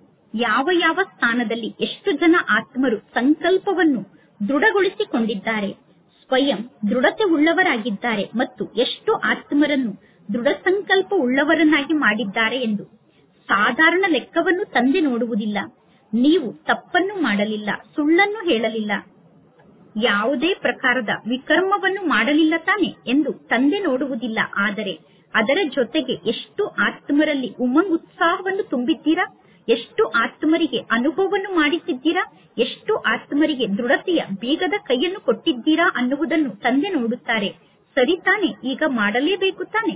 ಯಾವ ಯಾವ ಸ್ಥಾನದಲ್ಲಿ ಎಷ್ಟು ಜನ ಆತ್ಮರು ಸಂಕಲ್ಪವನ್ನು ದೃಢಗೊಳಿಸಿಕೊಂಡಿದ್ದಾರೆ ಸ್ವಯಂ ದೃಢತೆ ಉಳ್ಳವರಾಗಿದ್ದಾರೆ ಮತ್ತು ಎಷ್ಟು ಆತ್ಮರನ್ನು ದೃಢ ಸಂಕಲ್ಪ ಉಳ್ಳವರನ್ನಾಗಿ ಮಾಡಿದ್ದಾರೆ ಎಂದು ಸಾಧಾರಣ ಲೆಕ್ಕವನ್ನು ತಂದೆ ನೋಡುವುದಿಲ್ಲ ನೀವು ತಪ್ಪನ್ನು ಮಾಡಲಿಲ್ಲ ಸುಳ್ಳನ್ನು ಹೇಳಲಿಲ್ಲ ಯಾವುದೇ ಪ್ರಕಾರದ ವಿಕರ್ಮವನ್ನು ಮಾಡಲಿಲ್ಲ ತಾನೆ ಎಂದು ತಂದೆ ನೋಡುವುದಿಲ್ಲ ಆದರೆ ಅದರ ಜೊತೆಗೆ ಎಷ್ಟು ಆತ್ಮರಲ್ಲಿ ಉಮಂಗ್ ಉತ್ಸಾಹವನ್ನು ತುಂಬಿದ್ದೀರಾ ಎಷ್ಟು ಆತ್ಮರಿಗೆ ಅನುಭವವನ್ನು ಮಾಡಿಸಿದ್ದೀರಾ ಎಷ್ಟು ಆತ್ಮರಿಗೆ ದೃಢತೆಯ ಬೀಗದ ಕೈಯನ್ನು ಕೊಟ್ಟಿದ್ದೀರಾ ಅನ್ನುವುದನ್ನು ತಂದೆ ನೋಡುತ್ತಾರೆ ಸರಿ ತಾನೆ ಈಗ ಮಾಡಲೇಬೇಕು ತಾನೆ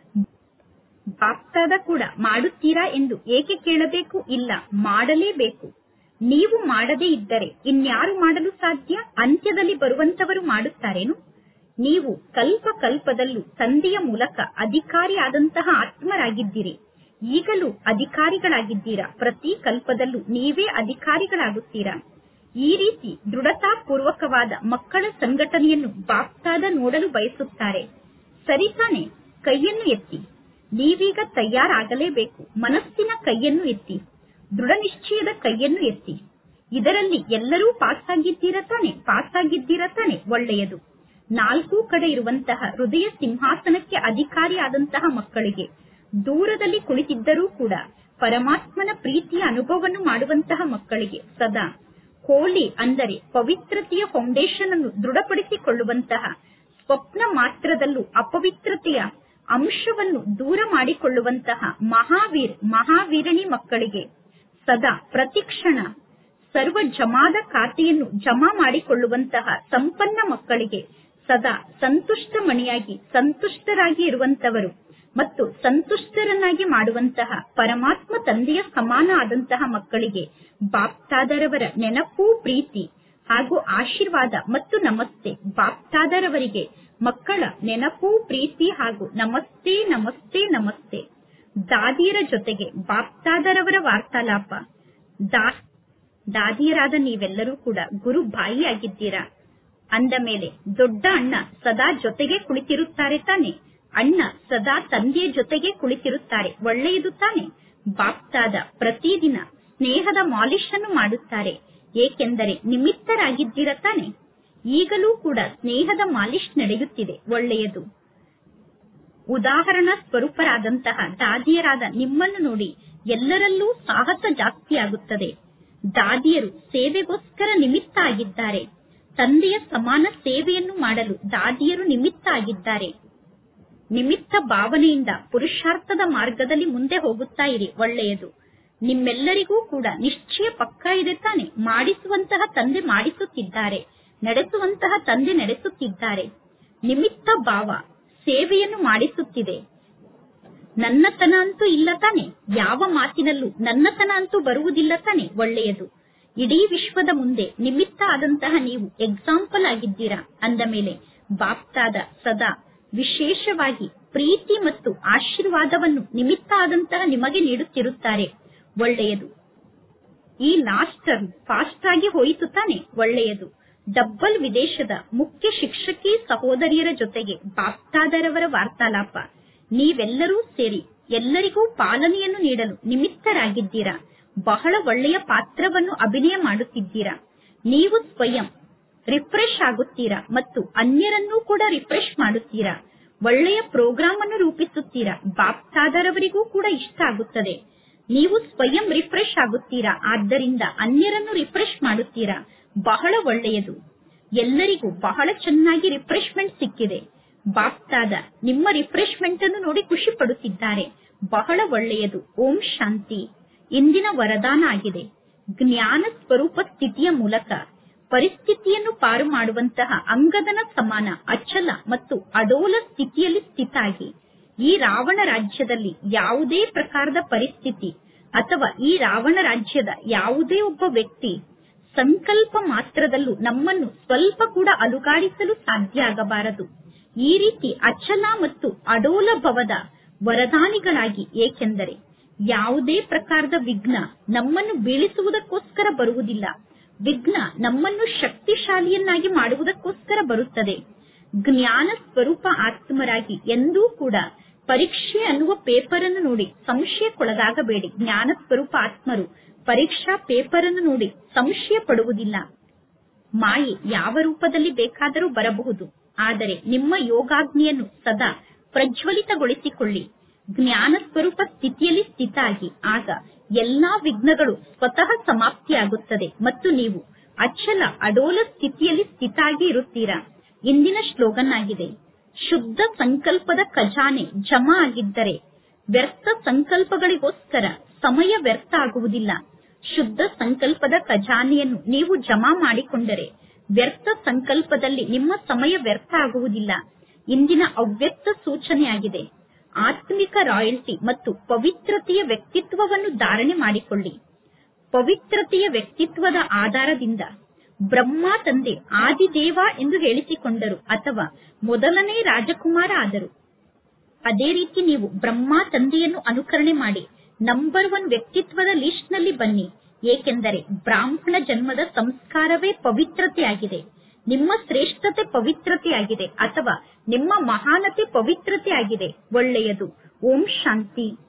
ಬಾಪ್ತಾದ ಕೂಡ ಮಾಡುತ್ತೀರಾ ಎಂದು ಏಕೆ ಕೇಳಬೇಕು ಇಲ್ಲ ಮಾಡಲೇಬೇಕು ನೀವು ಮಾಡದೇ ಇದ್ದರೆ ಇನ್ಯಾರು ಮಾಡಲು ಸಾಧ್ಯ ಅಂತ್ಯದಲ್ಲಿ ಬರುವಂತವರು ಮಾಡುತ್ತಾರೇನು ನೀವು ಕಲ್ಪ ಕಲ್ಪದಲ್ಲೂ ತಂದೆಯ ಮೂಲಕ ಅಧಿಕಾರಿಯಾದಂತಹ ಆತ್ಮರಾಗಿದ್ದೀರಿ ಈಗಲೂ ಅಧಿಕಾರಿಗಳಾಗಿದ್ದೀರಾ ಪ್ರತಿ ಕಲ್ಪದಲ್ಲೂ ನೀವೇ ಅಧಿಕಾರಿಗಳಾಗುತ್ತೀರಾ ಈ ರೀತಿ ದೃಢತಾಪೂರ್ವಕವಾದ ಮಕ್ಕಳ ಸಂಘಟನೆಯನ್ನು ಬಾಪ್ತಾದ ನೋಡಲು ಬಯಸುತ್ತಾರೆ ಸರಿ ತಾನೆ ಕೈಯನ್ನು ಎತ್ತಿ ನೀವೀಗ ತಯಾರಾಗಲೇಬೇಕು ಮನಸ್ಸಿನ ಕೈಯನ್ನು ಎತ್ತಿ ದೃಢ ನಿಶ್ಚಯದ ಕೈಯನ್ನು ಎತ್ತಿ ಇದರಲ್ಲಿ ಎಲ್ಲರೂ ಪಾಸ್ ಆಗಿದ್ದೀರಾ ತಾನೆ ಪಾಸ್ ಆಗಿದ್ದೀರಾ ತಾನೆ ಒಳ್ಳೆಯದು ನಾಲ್ಕು ಕಡೆ ಇರುವಂತಹ ಹೃದಯ ಸಿಂಹಾಸನಕ್ಕೆ ಅಧಿಕಾರಿಯಾದಂತಹ ಮಕ್ಕಳಿಗೆ ದೂರದಲ್ಲಿ ಕುಳಿತಿದ್ದರೂ ಕೂಡ ಪರಮಾತ್ಮನ ಪ್ರೀತಿಯ ಅನುಭವವನ್ನು ಮಾಡುವಂತಹ ಮಕ್ಕಳಿಗೆ ಸದಾ ಹೋಲಿ ಅಂದರೆ ಪವಿತ್ರತೆಯ ಫೌಂಡೇಶನ್ ಅನ್ನು ದೃಢಪಡಿಸಿಕೊಳ್ಳುವಂತಹ ಸ್ವಪ್ನ ಮಾತ್ರದಲ್ಲೂ ಅಪವಿತ್ರತೆಯ ಅಂಶವನ್ನು ದೂರ ಮಾಡಿಕೊಳ್ಳುವಂತಹ ಮಹಾವೀರ್ ಮಹಾವೀರಣಿ ಮಕ್ಕಳಿಗೆ ಸದಾ ಪ್ರತಿಕ್ಷಣ ಸರ್ವ ಜಮಾದ ಖಾತೆಯನ್ನು ಜಮಾ ಮಾಡಿಕೊಳ್ಳುವಂತಹ ಸಂಪನ್ನ ಮಕ್ಕಳಿಗೆ ಸದಾ ಸಂತುಷ್ಟ ಮಣಿಯಾಗಿ ಸಂತುಷ್ಟರಾಗಿ ಇರುವಂತವರು ಮತ್ತು ಸಂತುಷ್ಟರನ್ನಾಗಿ ಮಾಡುವಂತಹ ಪರಮಾತ್ಮ ತಂದೆಯ ಸಮಾನ ಆದಂತಹ ಮಕ್ಕಳಿಗೆ ಬಾಪ್ತಾದರವರ ನೆನಪು ಪ್ರೀತಿ ಹಾಗೂ ಆಶೀರ್ವಾದ ಮತ್ತು ನಮಸ್ತೆ ಬಾಪ್ತಾದರವರಿಗೆ ಮಕ್ಕಳ ನೆನಪು ಪ್ರೀತಿ ಹಾಗೂ ನಮಸ್ತೆ ನಮಸ್ತೆ ನಮಸ್ತೆ ದಾದಿಯರ ಜೊತೆಗೆ ಬಾಪ್ತಾದರವರ ವಾರ್ತಾಲಾಪ ದಾ ದಾದಿಯರಾದ ನೀವೆಲ್ಲರೂ ಕೂಡ ಗುರು ಬಾಯಿಯಾಗಿದ್ದೀರಾ ಅಂದ ಮೇಲೆ ದೊಡ್ಡ ಅಣ್ಣ ಸದಾ ಜೊತೆಗೆ ಕುಳಿತಿರುತ್ತಾರೆ ತಾನೆ ಅಣ್ಣ ಸದಾ ತಂದೆಯ ಜೊತೆಗೆ ಕುಳಿತಿರುತ್ತಾರೆ ಒಳ್ಳೆಯದು ತಾನೆ ಬಾಪ್ತಾದ ಪ್ರತಿದಿನ ಸ್ನೇಹದ ಮಾಲಿಶ್ ಅನ್ನು ಮಾಡುತ್ತಾರೆ ಏಕೆಂದರೆ ನಿಮಿತ್ತರಾಗಿದ್ದೀರ ತಾನೆ ಈಗಲೂ ಕೂಡ ಸ್ನೇಹದ ಮಾಲಿಶ್ ನಡೆಯುತ್ತಿದೆ ಒಳ್ಳೆಯದು ಉದಾಹರಣಾ ಸ್ವರೂಪರಾದಂತಹ ದಾದಿಯರಾದ ನಿಮ್ಮನ್ನು ನೋಡಿ ಎಲ್ಲರಲ್ಲೂ ಸಾಹಸ ಜಾಸ್ತಿಯಾಗುತ್ತದೆ ದಾದಿಯರು ಸೇವೆಗೋಸ್ಕರ ನಿಮಿತ್ತ ಆಗಿದ್ದಾರೆ ತಂದೆಯ ಸಮಾನ ಸೇವೆಯನ್ನು ಮಾಡಲು ದಾದಿಯರು ನಿಮಿತ್ತ ಆಗಿದ್ದಾರೆ ನಿಮಿತ್ತ ಭಾವನೆಯಿಂದ ಪುರುಷಾರ್ಥದ ಮಾರ್ಗದಲ್ಲಿ ಮುಂದೆ ಹೋಗುತ್ತಾ ಇರಿ ಒಳ್ಳೆಯದು ನಿಮ್ಮೆಲ್ಲರಿಗೂ ಕೂಡ ನಿಶ್ಚಯ ಪಕ್ಕಾ ಇದೆ ತಾನೆ ಮಾಡಿಸುವಂತಹ ತಂದೆ ಮಾಡಿಸುತ್ತಿದ್ದಾರೆ ನಡೆಸುವಂತಹ ತಂದೆ ನಡೆಸುತ್ತಿದ್ದಾರೆ ನಿಮಿತ್ತ ಭಾವ ಸೇವೆಯನ್ನು ಮಾಡಿಸುತ್ತಿದೆ ನನ್ನತನ ಅಂತೂ ಇಲ್ಲ ತಾನೆ ಯಾವ ಮಾತಿನಲ್ಲೂ ನನ್ನತನ ಅಂತೂ ಬರುವುದಿಲ್ಲ ತಾನೆ ಒಳ್ಳೆಯದು ಇಡೀ ವಿಶ್ವದ ಮುಂದೆ ನಿಮಿತ್ತ ಆದಂತಹ ನೀವು ಎಕ್ಸಾಂಪಲ್ ಆಗಿದ್ದೀರಾ ಅಂದ ಮೇಲೆ ಬಾಪ್ತಾದ ಸದಾ ವಿಶೇಷವಾಗಿ ಪ್ರೀತಿ ಮತ್ತು ಆಶೀರ್ವಾದವನ್ನು ನಿಮಿತ್ತ ಆದಂತಹ ನಿಮಗೆ ನೀಡುತ್ತಿರುತ್ತಾರೆ ಒಳ್ಳೆಯದು ಈ ಲಾಸ್ಟ್ ಟರ್ಮ್ ಫಾಸ್ಟ್ ಆಗಿ ಹೋಯಿತು ತಾನೆ ಒಳ್ಳೆಯದು ಡಬ್ಬಲ್ ವಿದೇಶದ ಮುಖ್ಯ ಶಿಕ್ಷಕಿ ಸಹೋದರಿಯರ ಜೊತೆಗೆ ಬಾಪ್ತಾದರವರ ವಾರ್ತಾಲಾಪ ನೀವೆಲ್ಲರೂ ಸೇರಿ ಎಲ್ಲರಿಗೂ ಪಾಲನೆಯನ್ನು ನೀಡಲು ನಿಮಿತ್ತರಾಗಿದ್ದೀರಾ ಬಹಳ ಒಳ್ಳೆಯ ಪಾತ್ರವನ್ನು ಅಭಿನಯ ಮಾಡುತ್ತಿದ್ದೀರಾ ನೀವು ಸ್ವಯಂ ರಿಫ್ರೆಶ್ ಆಗುತ್ತೀರಾ ಮತ್ತು ಅನ್ಯರನ್ನೂ ಕೂಡ ರಿಫ್ರೆಶ್ ಮಾಡುತ್ತೀರಾ ಒಳ್ಳೆಯ ಪ್ರೋಗ್ರಾಮ್ ಅನ್ನು ರೂಪಿಸುತ್ತೀರಾ ಬಾಪ್ತಾದರವರಿಗೂ ಕೂಡ ಇಷ್ಟ ಆಗುತ್ತದೆ ನೀವು ಸ್ವಯಂ ರಿಫ್ರೆಶ್ ಆಗುತ್ತೀರಾ ಆದ್ದರಿಂದ ಅನ್ಯರನ್ನು ರಿಫ್ರೆಶ್ ಮಾಡುತ್ತೀರಾ ಬಹಳ ಒಳ್ಳೆಯದು ಎಲ್ಲರಿಗೂ ಬಹಳ ಚೆನ್ನಾಗಿ ರಿಫ್ರೆಶ್ಮೆಂಟ್ ಸಿಕ್ಕಿದೆ ಬಾಪ್ತಾದ ನಿಮ್ಮ ರಿಫ್ರೆಶ್ಮೆಂಟ್ ಅನ್ನು ನೋಡಿ ಖುಷಿ ಪಡುತ್ತಿದ್ದಾರೆ ಬಹಳ ಒಳ್ಳೆಯದು ಓಂ ಶಾಂತಿ ಇಂದಿನ ವರದಾನ ಆಗಿದೆ ಜ್ಞಾನ ಸ್ವರೂಪ ಸ್ಥಿತಿಯ ಮೂಲಕ ಪರಿಸ್ಥಿತಿಯನ್ನು ಪಾರು ಮಾಡುವಂತಹ ಅಂಗದನ ಸಮಾನ ಅಚಲ ಮತ್ತು ಅಡೋಲ ಸ್ಥಿತಿಯಲ್ಲಿ ಸ್ಥಿತಾಗಿ ಈ ರಾವಣ ರಾಜ್ಯದಲ್ಲಿ ಯಾವುದೇ ಪ್ರಕಾರದ ಪರಿಸ್ಥಿತಿ ಅಥವಾ ಈ ರಾವಣ ರಾಜ್ಯದ ಯಾವುದೇ ಒಬ್ಬ ವ್ಯಕ್ತಿ ಸಂಕಲ್ಪ ಮಾತ್ರದಲ್ಲೂ ನಮ್ಮನ್ನು ಸ್ವಲ್ಪ ಕೂಡ ಅಲುಗಾಡಿಸಲು ಸಾಧ್ಯ ಆಗಬಾರದು ಈ ರೀತಿ ಅಚಲ ಮತ್ತು ಅಡೋಲ ಭವದ ವರದಾನಿಗಳಾಗಿ ಏಕೆಂದರೆ ಯಾವುದೇ ಪ್ರಕಾರದ ವಿಘ್ನ ನಮ್ಮನ್ನು ಬೀಳಿಸುವುದಕ್ಕೋಸ್ಕರ ಬರುವುದಿಲ್ಲ ವಿಘ್ನ ನಮ್ಮನ್ನು ಶಕ್ತಿಶಾಲಿಯನ್ನಾಗಿ ಮಾಡುವುದಕ್ಕೋಸ್ಕರ ಬರುತ್ತದೆ ಜ್ಞಾನ ಸ್ವರೂಪ ಆತ್ಮರಾಗಿ ಎಂದೂ ಕೂಡ ಪರೀಕ್ಷೆ ಅನ್ನುವ ಪೇಪರ್ ಅನ್ನು ನೋಡಿ ಸಂಶಯಕ್ಕೊಳಗಾಗಬೇಡಿ ಜ್ಞಾನ ಸ್ವರೂಪ ಆತ್ಮರು ಪರೀಕ್ಷಾ ಪೇಪರ್ ಅನ್ನು ನೋಡಿ ಸಂಶಯ ಪಡುವುದಿಲ್ಲ ಮಾಯೆ ಯಾವ ರೂಪದಲ್ಲಿ ಬೇಕಾದರೂ ಬರಬಹುದು ಆದರೆ ನಿಮ್ಮ ಯೋಗಾಗ್ನಿಯನ್ನು ಸದಾ ಪ್ರಜ್ವಲಿತಗೊಳಿಸಿಕೊಳ್ಳಿ ಜ್ಞಾನ ಸ್ವರೂಪ ಸ್ಥಿತಿಯಲ್ಲಿ ಸ್ಥಿತಾಗಿ ಆಗ ಎಲ್ಲಾ ವಿಘ್ನಗಳು ಸ್ವತಃ ಸಮಾಪ್ತಿಯಾಗುತ್ತದೆ ಮತ್ತು ನೀವು ಅಚಲ ಅಡೋಲ ಸ್ಥಿತಿಯಲ್ಲಿ ಸ್ಥಿತಾಗಿ ಇರುತ್ತೀರಾ ಇಂದಿನ ಶ್ಲೋಗನ್ ಆಗಿದೆ ಶುದ್ಧ ಸಂಕಲ್ಪದ ಖಜಾನೆ ಜಮಾ ಆಗಿದ್ದರೆ ವ್ಯರ್ಥ ಸಂಕಲ್ಪಗಳಿಗೋಸ್ಕರ ಸಮಯ ವ್ಯರ್ಥ ಆಗುವುದಿಲ್ಲ ಶುದ್ಧ ಸಂಕಲ್ಪದ ಖಜಾನೆಯನ್ನು ನೀವು ಜಮಾ ಮಾಡಿಕೊಂಡರೆ ವ್ಯರ್ಥ ಸಂಕಲ್ಪದಲ್ಲಿ ನಿಮ್ಮ ಸಮಯ ವ್ಯರ್ಥ ಆಗುವುದಿಲ್ಲ ಇಂದಿನ ಅವ್ಯಕ್ತ ಸೂಚನೆಯಾಗಿದೆ ಆತ್ಮಿಕ ರಾಯಲ್ಟಿ ಮತ್ತು ಪವಿತ್ರತೆಯ ವ್ಯಕ್ತಿತ್ವವನ್ನು ಧಾರಣೆ ಮಾಡಿಕೊಳ್ಳಿ ಪವಿತ್ರತೆಯ ವ್ಯಕ್ತಿತ್ವದ ಆಧಾರದಿಂದ ಬ್ರಹ್ಮ ತಂದೆ ಆದಿದೇವ ಎಂದು ಹೇಳಿಸಿಕೊಂಡರು ಅಥವಾ ಮೊದಲನೇ ರಾಜಕುಮಾರ ಆದರು ಅದೇ ರೀತಿ ನೀವು ಬ್ರಹ್ಮ ತಂದೆಯನ್ನು ಅನುಕರಣೆ ಮಾಡಿ ನಂಬರ್ ಒನ್ ವ್ಯಕ್ತಿತ್ವದ ಲಿಸ್ಟ್ ನಲ್ಲಿ ಬನ್ನಿ ಏಕೆಂದರೆ ಬ್ರಾಹ್ಮಣ ಜನ್ಮದ ಸಂಸ್ಕಾರವೇ ಪವಿತ್ರತೆಯಾಗಿದೆ ನಿಮ್ಮ ಶ್ರೇಷ್ಠತೆ ಪವಿತ್ರತೆಯಾಗಿದೆ ಅಥವಾ ನಿಮ್ಮ ಮಹಾನತೆ ಪವಿತ್ರತೆಯಾಗಿದೆ ಒಳ್ಳೆಯದು ಓಂ ಶಾಂತಿ